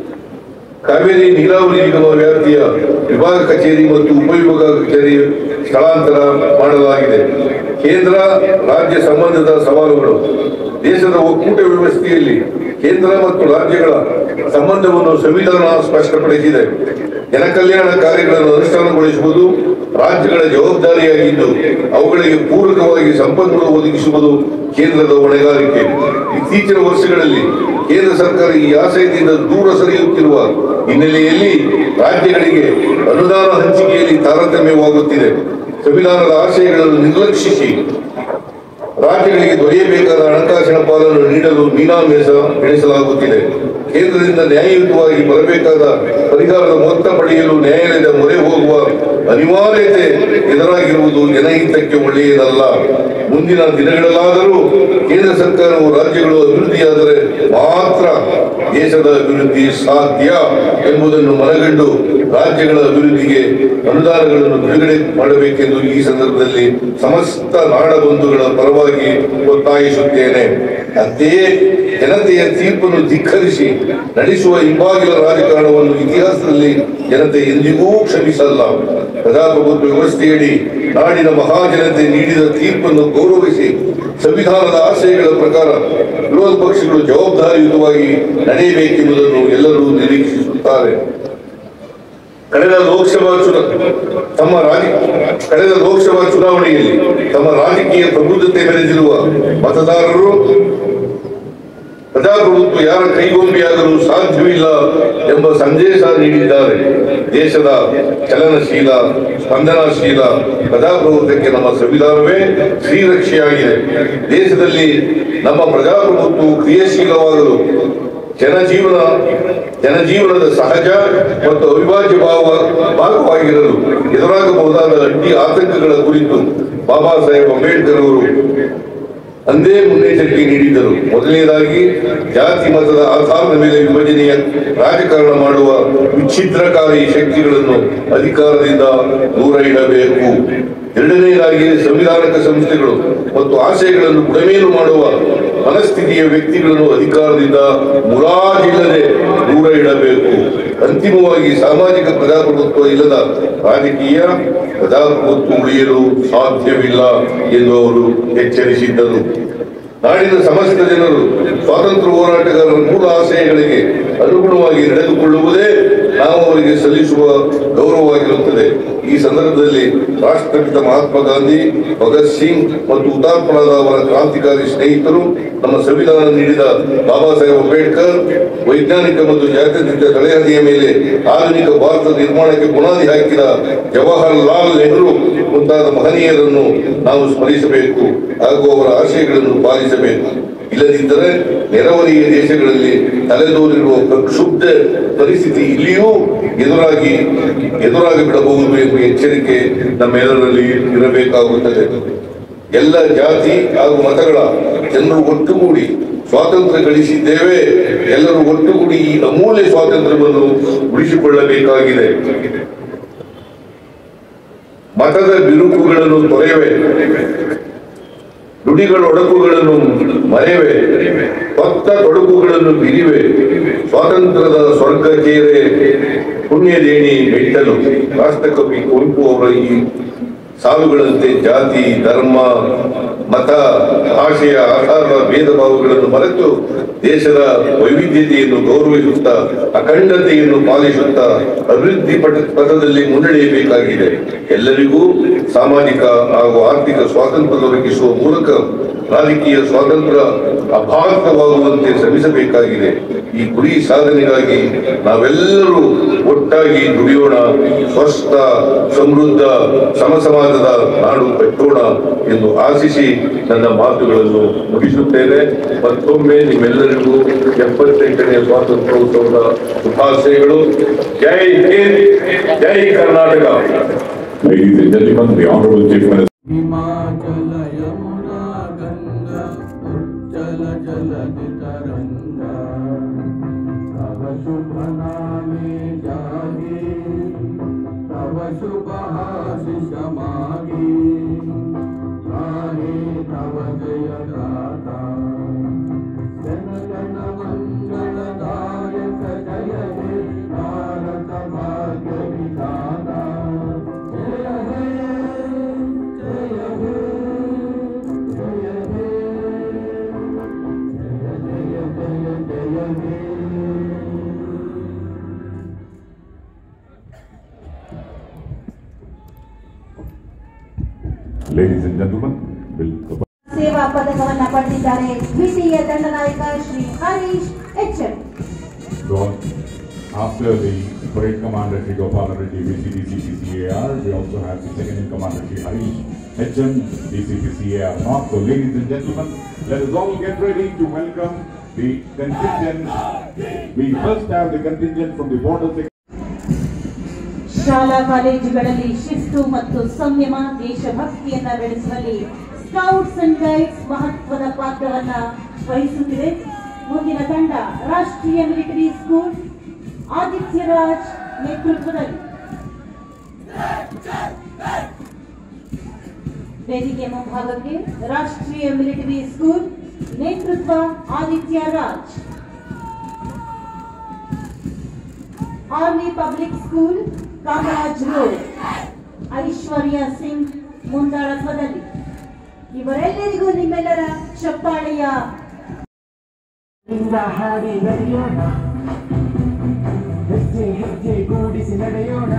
A: ಕಾವೇರಿ ನೀರಾವರಿ ನಿಗಮ ವ್ಯಾಪ್ತಿಯ ವಿಭಾಗ ಕಚೇರಿ ಮತ್ತು ಉಪವಿಭಾಗ ಕಚೇರಿ ಸ್ಥಳಾಂತರ ಮಾಡಲಾಗಿದೆ ಕೇಂದ್ರ ರಾಜ್ಯ ಸಂಬಂಧದ ಸವಾಲುಗಳು ದೇಶದ ಒಕ್ಕೂಟ ವ್ಯವಸ್ಥೆಯಲ್ಲಿ ಕೇಂದ್ರ ಮತ್ತು ರಾಜ್ಯಗಳ ಸಂಬಂಧವನ್ನು ಸಂವಿಧಾನ ಸ್ಪಷ್ಟಪಡಿಸಿದೆ ಜನಕಲ್ಯಾಣ ಕಾರ್ಯಗಳನ್ನು ಅನುಷ್ಠಾನಗೊಳಿಸುವುದು ರಾಜ್ಯಗಳ ಜವಾಬ್ದಾರಿಯಾಗಿದ್ದು ಅವುಗಳಿಗೆ ಪೂರಕವಾಗಿ ಸಂಪನ್ಮೂಲ ಒದಗಿಸುವುದು ಕೇಂದ್ರದ ಹೊಣೆಗಾರಿಕೆ ಇತ್ತೀಚಿನ ವರ್ಷಗಳಲ್ಲಿ ಕೇಂದ್ರ ಸರ್ಕಾರ ಈ ಆಶಯದಿಂದ ದೂರ ಸರಿಯುತ್ತಿರುವ ಹಿನ್ನೆಲೆಯಲ್ಲಿ ರಾಜ್ಯಗಳಿಗೆ ಅನುದಾನ ಹಂಚಿಕೆಯಲ್ಲಿ ತಾರತಮ್ಯವಾಗುತ್ತಿದೆ ಸಂವಿಧಾನದ ಆಶಯಗಳನ್ನು ನಿರ್ಲಕ್ಷಿಸಿ ರಾಜ್ಯಗಳಿಗೆ ದೊರೆಯಬೇಕಾದ ಹಣಕಾಸಿನ ಪಾಲನ್ನು ನೀಡಲು ಮೀನಾಮೇಷ ಎಣಿಸಲಾಗುತ್ತಿದೆ ಕೇಂದ್ರದಿಂದ ನ್ಯಾಯಯುತವಾಗಿ ಬರಬೇಕಾದ ಪರಿಹಾರದ ಮೊತ್ತ ಪಡೆಯಲು ನ್ಯಾಯಾಲಯದ ಮೊರೆ ಹೋಗುವ ಅನಿವಾರ್ಯತೆ ಎದುರಾಗಿರುವುದು ಜನಹಿತಕ್ಕೆ ಒಳ್ಳೆಯದಲ್ಲ ಮುಂದಿನ ದಿನಗಳಲ್ಲಾದರೂ ಕೇಂದ್ರ ಸರ್ಕಾರವು ರಾಜ್ಯಗಳು ಅಭಿವೃದ್ಧಿಯಾದರೆ ಮಾತ್ರ ದೇಶದ ಅಭಿವೃದ್ಧಿ ಸಾಧ್ಯ ಎಂಬುದನ್ನು ಮನಗಂಡು ರಾಜ್ಯಗಳ ಅಭಿವೃದ್ಧಿಗೆ ಅನುದಾನಗಳನ್ನು ಬಿಡುಗಡೆ ಮಾಡಬೇಕೆಂದು ಈ ಸಂದರ್ಭದಲ್ಲಿ ಸಮಸ್ತ ನಾಡ ಬಂಧುಗಳ ಪರವಾಗಿ ಒತ್ತಾಯಿಸುತ್ತೇನೆ ಅಂತೆಯೇ ಜನತೆಯ ತೀರ್ಪನ್ನು ಧಿಕ್ಕರಿಸಿ ನಡೆಸುವ ಹಿಂಬಾಗಿಲ ರಾಜಕಾರಣವನ್ನು ಇತಿಹಾಸದಲ್ಲಿ ಜನತೆ ಎಂದಿಗೂ ಕ್ಷಮಿಸಲ್ಲ ಪ್ರಜಾಪ್ರಭುತ್ವ ವ್ಯವಸ್ಥೆಯಡಿ ನಾಡಿನ ಮಹಾಜನತೆ ನೀಡಿದ ತೀರ್ಪನ್ನು ಗೌರವಿಸಿ ಸಂವಿಧಾನದ ಆಶಯಗಳ ಪ್ರಕಾರ ವಿರೋಧ ಸರ್ವಲ್ ಪಕ್ಷಗಳು ಜವಾಬ್ದಾರಿಯುತವಾಗಿ ನಡೆಯಬೇಕೆಂಬುದನ್ನು ಎಲ್ಲರೂ ನಿರೀಕ್ಷಿಸುತ್ತಾರೆ ಕಳೆದ ಲೋಕಸಭಾ ಚುನಾ ತಮ್ಮ ರಾಜ ಕಳೆದ ಲೋಕಸಭಾ ಚುನಾವಣೆಯಲ್ಲಿ ತಮ್ಮ ರಾಜಕೀಯ ಪ್ರಬುದ್ಧತೆ ಮೆರೆದಿರುವ ಮತದಾರರು ಪ್ರಜಾಪ್ರಭುತ್ವ ಯಾರ ಕೈಗೊಂಬೆಯಾಗಲು ಸಾಧ್ಯವಿಲ್ಲ ಎಂಬ ಸಂದೇಶ ನೀಡಿದ್ದಾರೆ ದೇಶದ ಚಲನಶೀಲ ಸ್ಪಂದನಾಶೀಲ ಪ್ರಜಾಪ್ರಭುತ್ವಕ್ಕೆ ನಮ್ಮ ಸಂವಿಧಾನವೇ ಶ್ರೀರಕ್ಷೆಯಾಗಿದೆ ದೇಶದಲ್ಲಿ ನಮ್ಮ ಪ್ರಜಾಪ್ರಭುತ್ವವು ಕ್ರಿಯಾಶೀಲವಾಗಲು ಜನಜೀವನ ಜನಜೀವನದ ಸಹಜ ಮತ್ತು ಅವಿಭಾಜ್ಯ ಭಾವ ಭಾಗವಾಗಿರಲು ಎದುರಾಗಬಹುದಾದ ಅಡ್ಡಿ ಆತಂಕಗಳ ಕುರಿತು ಬಾಬಾ ಸಾಹೇಬ್ ಅಂಬೇಡ್ಕರ್ ಅವರು ಅಂದೇ ಮುನ್ನೆಚ್ಚರಿಕೆ ನೀಡಿದ್ದರು ಮೊದಲನೇದಾಗಿ ಜಾತಿ ಮತದ ಆಧಾರದ ಮೇಲೆ ವಿಭಜನೆಯ ರಾಜಕಾರಣ ಮಾಡುವ ವಿಚ್ಛಿದ್ರಕಾರಿ ಶಕ್ತಿಗಳನ್ನು ಅಧಿಕಾರದಿಂದ ದೂರ ಇಡಬೇಕು ಎರಡನೆಯದಾಗಿ ಸಂವಿಧಾನಿಕ ಸಂಸ್ಥೆಗಳು ಮತ್ತು ಆಶಯಗಳನ್ನು ಬುಡಮೇಲು ಮಾಡುವ ಮನಸ್ಥಿತಿಯ ವ್ಯಕ್ತಿಗಳನ್ನು ಅಧಿಕಾರದಿಂದ ಮುಲಾಜಿಲ್ಲದೆ ದೂರ ಇಡಬೇಕು ಅಂತಿಮವಾಗಿ ಸಾಮಾಜಿಕ ಪ್ರಜಾಪ್ರಭುತ್ವ ಇಲ್ಲದ ರಾಜಕೀಯ ಪ್ರಜಾಪ್ರಭುತ್ವ ಉಳಿಯಲು ಸಾಧ್ಯವಿಲ್ಲ ಎಂದು ಅವರು ಎಚ್ಚರಿಸಿದ್ದರು ನಾಡಿನ ಸಮಸ್ತ ಜನರು ಸ್ವಾತಂತ್ರ್ಯ ಹೋರಾಟಗಾರರ ಮೂಲ ಆಶಯಗಳಿಗೆ ಅನುಗುಣವಾಗಿ ನಡೆದುಕೊಳ್ಳುವುದೇ ನಾವು ಅವರಿಗೆ ಸಲ್ಲಿಸುವ ಗೌರವವಾಗಿರುತ್ತದೆ ಈ ಸಂದರ್ಭದಲ್ಲಿ ರಾಷ್ಟ್ರಪಿತ ಮಹಾತ್ಮ ಗಾಂಧಿ ಭಗತ್ ಸಿಂಗ್ ಮತ್ತು ಹುತಾತ್ಮರಾದ ಅವರ ಕ್ರಾಂತಿಕಾರಿ ಸ್ನೇಹಿತರು ನಮ್ಮ ಸಂವಿಧಾನ ನೀಡಿದ ಬಾಬಾ ಸಾಹೇಬ್ ಅಂಬೇಡ್ಕರ್ ವೈಜ್ಞಾನಿಕ ಮತ್ತು ಜಾತ್ಯತೀತ ತಳೆಹದಿಯ ಮೇಲೆ ಆಧುನಿಕ ಭಾರತ ನಿರ್ಮಾಣಕ್ಕೆ ಬುನಾದಿ ಹಾಕಿದ ಜವಾಹರ್ಲಾಲ್ ನೆಹರು ಮುಂತಾದ ಮಹನೀಯರನ್ನು ನಾವು ಸ್ಮರಿಸಬೇಕು ಹಾಗೂ ಅವರ ಆಶಯಗಳನ್ನು ಪಾಲಿಸಬೇಕು ಇಲ್ಲದಿದ್ದರೆ ನೆರೆಹೊರೆಯ ದೇಶಗಳಲ್ಲಿ ತಲೆದೋರಿರುವ ಪ್ರಕ್ಷುಬ್ಧ ಪರಿಸ್ಥಿತಿ ಇಲ್ಲಿಯೂ ಎದುರಾಗಿ ಎದುರಾಗಿ ಬಿಡಬಹುದು ಎಂಬ ಎಚ್ಚರಿಕೆ ನಮ್ಮೆಲ್ಲರಲ್ಲಿ ಇರಬೇಕಾಗುತ್ತದೆ ಎಲ್ಲ ಜಾತಿ ಹಾಗೂ ಮತಗಳ ಜನರು ಒಟ್ಟುಗೂಡಿ ಸ್ವಾತಂತ್ರ್ಯ ಗಳಿಸಿದ್ದೇವೆ ಎಲ್ಲರೂ ಒಟ್ಟುಗೂಡಿ ಈ ಅಮೂಲ್ಯ ಸ್ವಾತಂತ್ರ್ಯವನ್ನು ಉಳಿಸಿಕೊಳ್ಳಬೇಕಾಗಿದೆ ಮತದ ಬಿರುಕುಗಳನ್ನು ತೊರೆಯವೆ ನುಡಿಗಳ ಒಡಕುಗಳನ್ನು ಮರೆಯವೆ ಭಕ್ತ ತೊಡಕುಗಳನ್ನು ಬಿರಿವೆ ಸ್ವಾತಂತ್ರ್ಯದ ಸ್ವರ್ಗ ಚೇರೆ ಪುಣ್ಯದೇಣಿ ಮೆಟ್ಟಲು ರಾಷ್ಟ್ರಕವಿ ಕುವೆಂಪು ಅವರ ಈ ಸಾಲುಗಳಂತೆ ಜಾತಿ ಧರ್ಮ ಮತ ಭಾಷೆಯ ಆಧಾರದ ಭೇದ ಭಾವಗಳನ್ನು ಮರೆತು ದೇಶದ ವೈವಿಧ್ಯತೆಯನ್ನು ಗೌರವಿಸುತ್ತಾ ಅಖಂಡತೆಯನ್ನು ಪಾಲಿಸುತ್ತಾ ಅಭಿವೃದ್ಧಿ ಪಥ ಪಥದಲ್ಲಿ ಮುನ್ನಡೆಯಬೇಕಾಗಿದೆ ಎಲ್ಲರಿಗೂ ಸಾಮಾಜಿಕ ಹಾಗೂ ಆರ್ಥಿಕ ಸ್ವಾತಂತ್ರ್ಯ ದೊರಕಿಸುವ ಮೂಲಕ ರಾಜಕೀಯ ಸ್ವಾತಂತ್ರ್ಯ ಅಭಾಗವಾಗುವಂತೆ ಶ್ರಮಿಸಬೇಕಾಗಿದೆ ಈ ಗುರಿ ಸಾಧನೆಗಾಗಿ ನಾವೆಲ್ಲರೂ ಒಟ್ಟಾಗಿ ದುಡಿಯೋಣ ಸ್ವಸ್ಥ ಸಮೃದ್ಧ ಸಮಸಮಾಜದ ನಾಡು ಕಟ್ಟೋಣ ಎಂದು ಆಶಿಸಿ ನನ್ನ ಮಾತುಗಳನ್ನು ಮುಗಿಸುತ್ತೇನೆ ಮತ್ತೊಮ್ಮೆ ನಿಮ್ಮೆಲ್ಲರಿಗೂ ಎಪ್ಪತ್ತೆಂಟನೇ ಸ್ವಾತಂತ್ರ್ಯೋತ್ಸವದ ಶುಭಾಶಯಗಳು ಜೈ ಹಿಂದ್ ಜೈ Karnataka
B: Ladies and gentlemen, the Honorable Chief Minister.
C: Himachal Yamuna Ganga उज्जल जलधि तरंगा तव शुभ नामे जागे तव शुभ आशीष मागे गाहे तव जय गाथा जन गण मंगलदायक जय हे भारत भाग्य विधाता जय हे जय हे जय हे जय जय जय जय हे
B: Ladies and gentlemen, will
D: ಸೇವಾ ಪದಕವನ್ನ ಪಡೆದಿದ್ದಾರೆ ದ್ವಿತೀಯ ದಂಡನಾಯಕ Shri Harish H M
B: God, after the parade commander Sri Gopal Reddy, VCDC PCAR, we also have the second in commander Sri Harish HM, DCPCAR North. So ladies and gentlemen, let us all get ready to welcome the contingent. We first have the contingent from the border sector.
D: ಶಾಲಾ ಕಾಲೇಜುಗಳಲ್ಲಿ ಶಿಸ್ತು ಮತ್ತು ಸಂಯಮ ದೇಶಭಕ್ತಿಯನ್ನ ಬೆಳೆಸುವಲ್ಲಿ scouts and guides ಮಹತ್ವದ ಪಾತ್ರವನ್ನ ವಹಿಸುತ್ತಿದೆ ಮುಂದಿನ ತಂಡ ರಾಷ್ಟ್ರೀಯ ಮಿಲಿಟರಿ ಸ್ಕೂಲ್ ಆದಿತ್ಯ ರಾಜ್ ನೇತೃತ್ವದಲ್ಲಿ ವೇದಿಕೆ ಮುಂಭಾಗಕ್ಕೆ ರಾಷ್ಟ್ರೀಯ ಮಿಲಿಟರಿ ಸ್ಕೂಲ್ ನೇತೃತ್ವ Aditya Raj army public school Kamaraj road Aishwarya Singh ಮುಂದಾಳತ್ವದಲ್ಲಿ ಇವರೆಲ್ಲರಿಗೂ ನಿಮ್ಮೆಲ್ಲರ ಚಪ್ಪಾಳೆಯ
C: ಇಂದ ಹಾಡಿ ನಡೆಯೋಣ ಹೆಜ್ಜೆ ಹೆಜ್ಜೆ ಗೂಡಿಸಿ ನಡೆಯೋಣ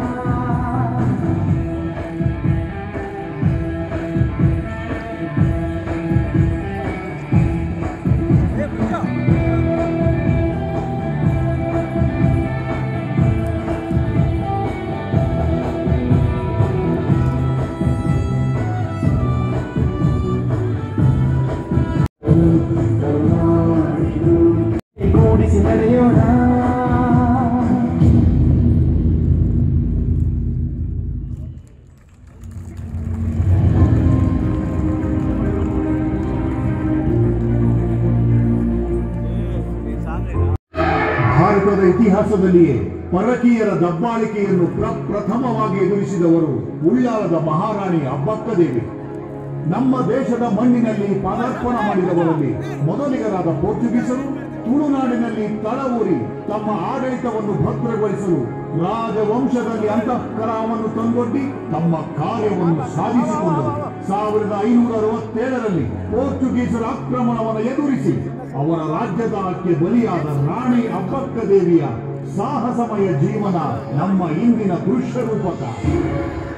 C: ಗೂಡಿಸಿ ನಡೆಯೋಣ
E: ಭಾರತದ ಇತಿಹಾಸದಲ್ಲಿಯೇ ಪರಕೀಯರ ದಬ್ಬಾಳಿಕೆಯನ್ನು ಪ್ರಪ್ರಥಮವಾಗಿ ಎದುರಿಸಿದವರು ಉಳ್ಳಾಲದ ಮಹಾರಾಣಿ ಅಬ್ಬಕ್ಕದೇವಿ ನಮ್ಮ ದೇಶದ ಮಣ್ಣಿನಲ್ಲಿ ಪಾದಾರ್ಪಣ ಮಾಡಿದವರಲ್ಲಿ ಮೊದಲಿಗರಾದ ಪೋರ್ಚುಗೀಸರು ತುಳುನಾಡಿನಲ್ಲಿ ತಳವೂರಿ ತಮ್ಮ ಆಡಳಿತವನ್ನು ಭದ್ರಗೊಳಿಸಲು ರಾಜವಂಶದಲ್ಲಿ ಅಂತಃಕರಾವನ್ನು ತಂದೊಡ್ಡಿ ತಮ್ಮ ಕಾರ್ಯವನ್ನು ಸಾಧಿಸಿಕೊಂಡರು ಸಾವಿರದ ಐನೂರ ಅರವತ್ತೇಳರಲ್ಲಿ ಪೋರ್ಚುಗೀಸರ ಆಕ್ರಮಣವನ್ನು ಎದುರಿಸಿ ಅವರ ರಾಜ್ಯದಾಳಕ್ಕೆ ಬಲಿಯಾದ ರಾಣಿ ಅಬ್ಬಕ್ಕ ದೇವಿಯ ಸಾಹಸಮಯ ಜೀವನ ನಮ್ಮ ಇಂದಿನ ದೃಶ್ಯ ರೂಪಕ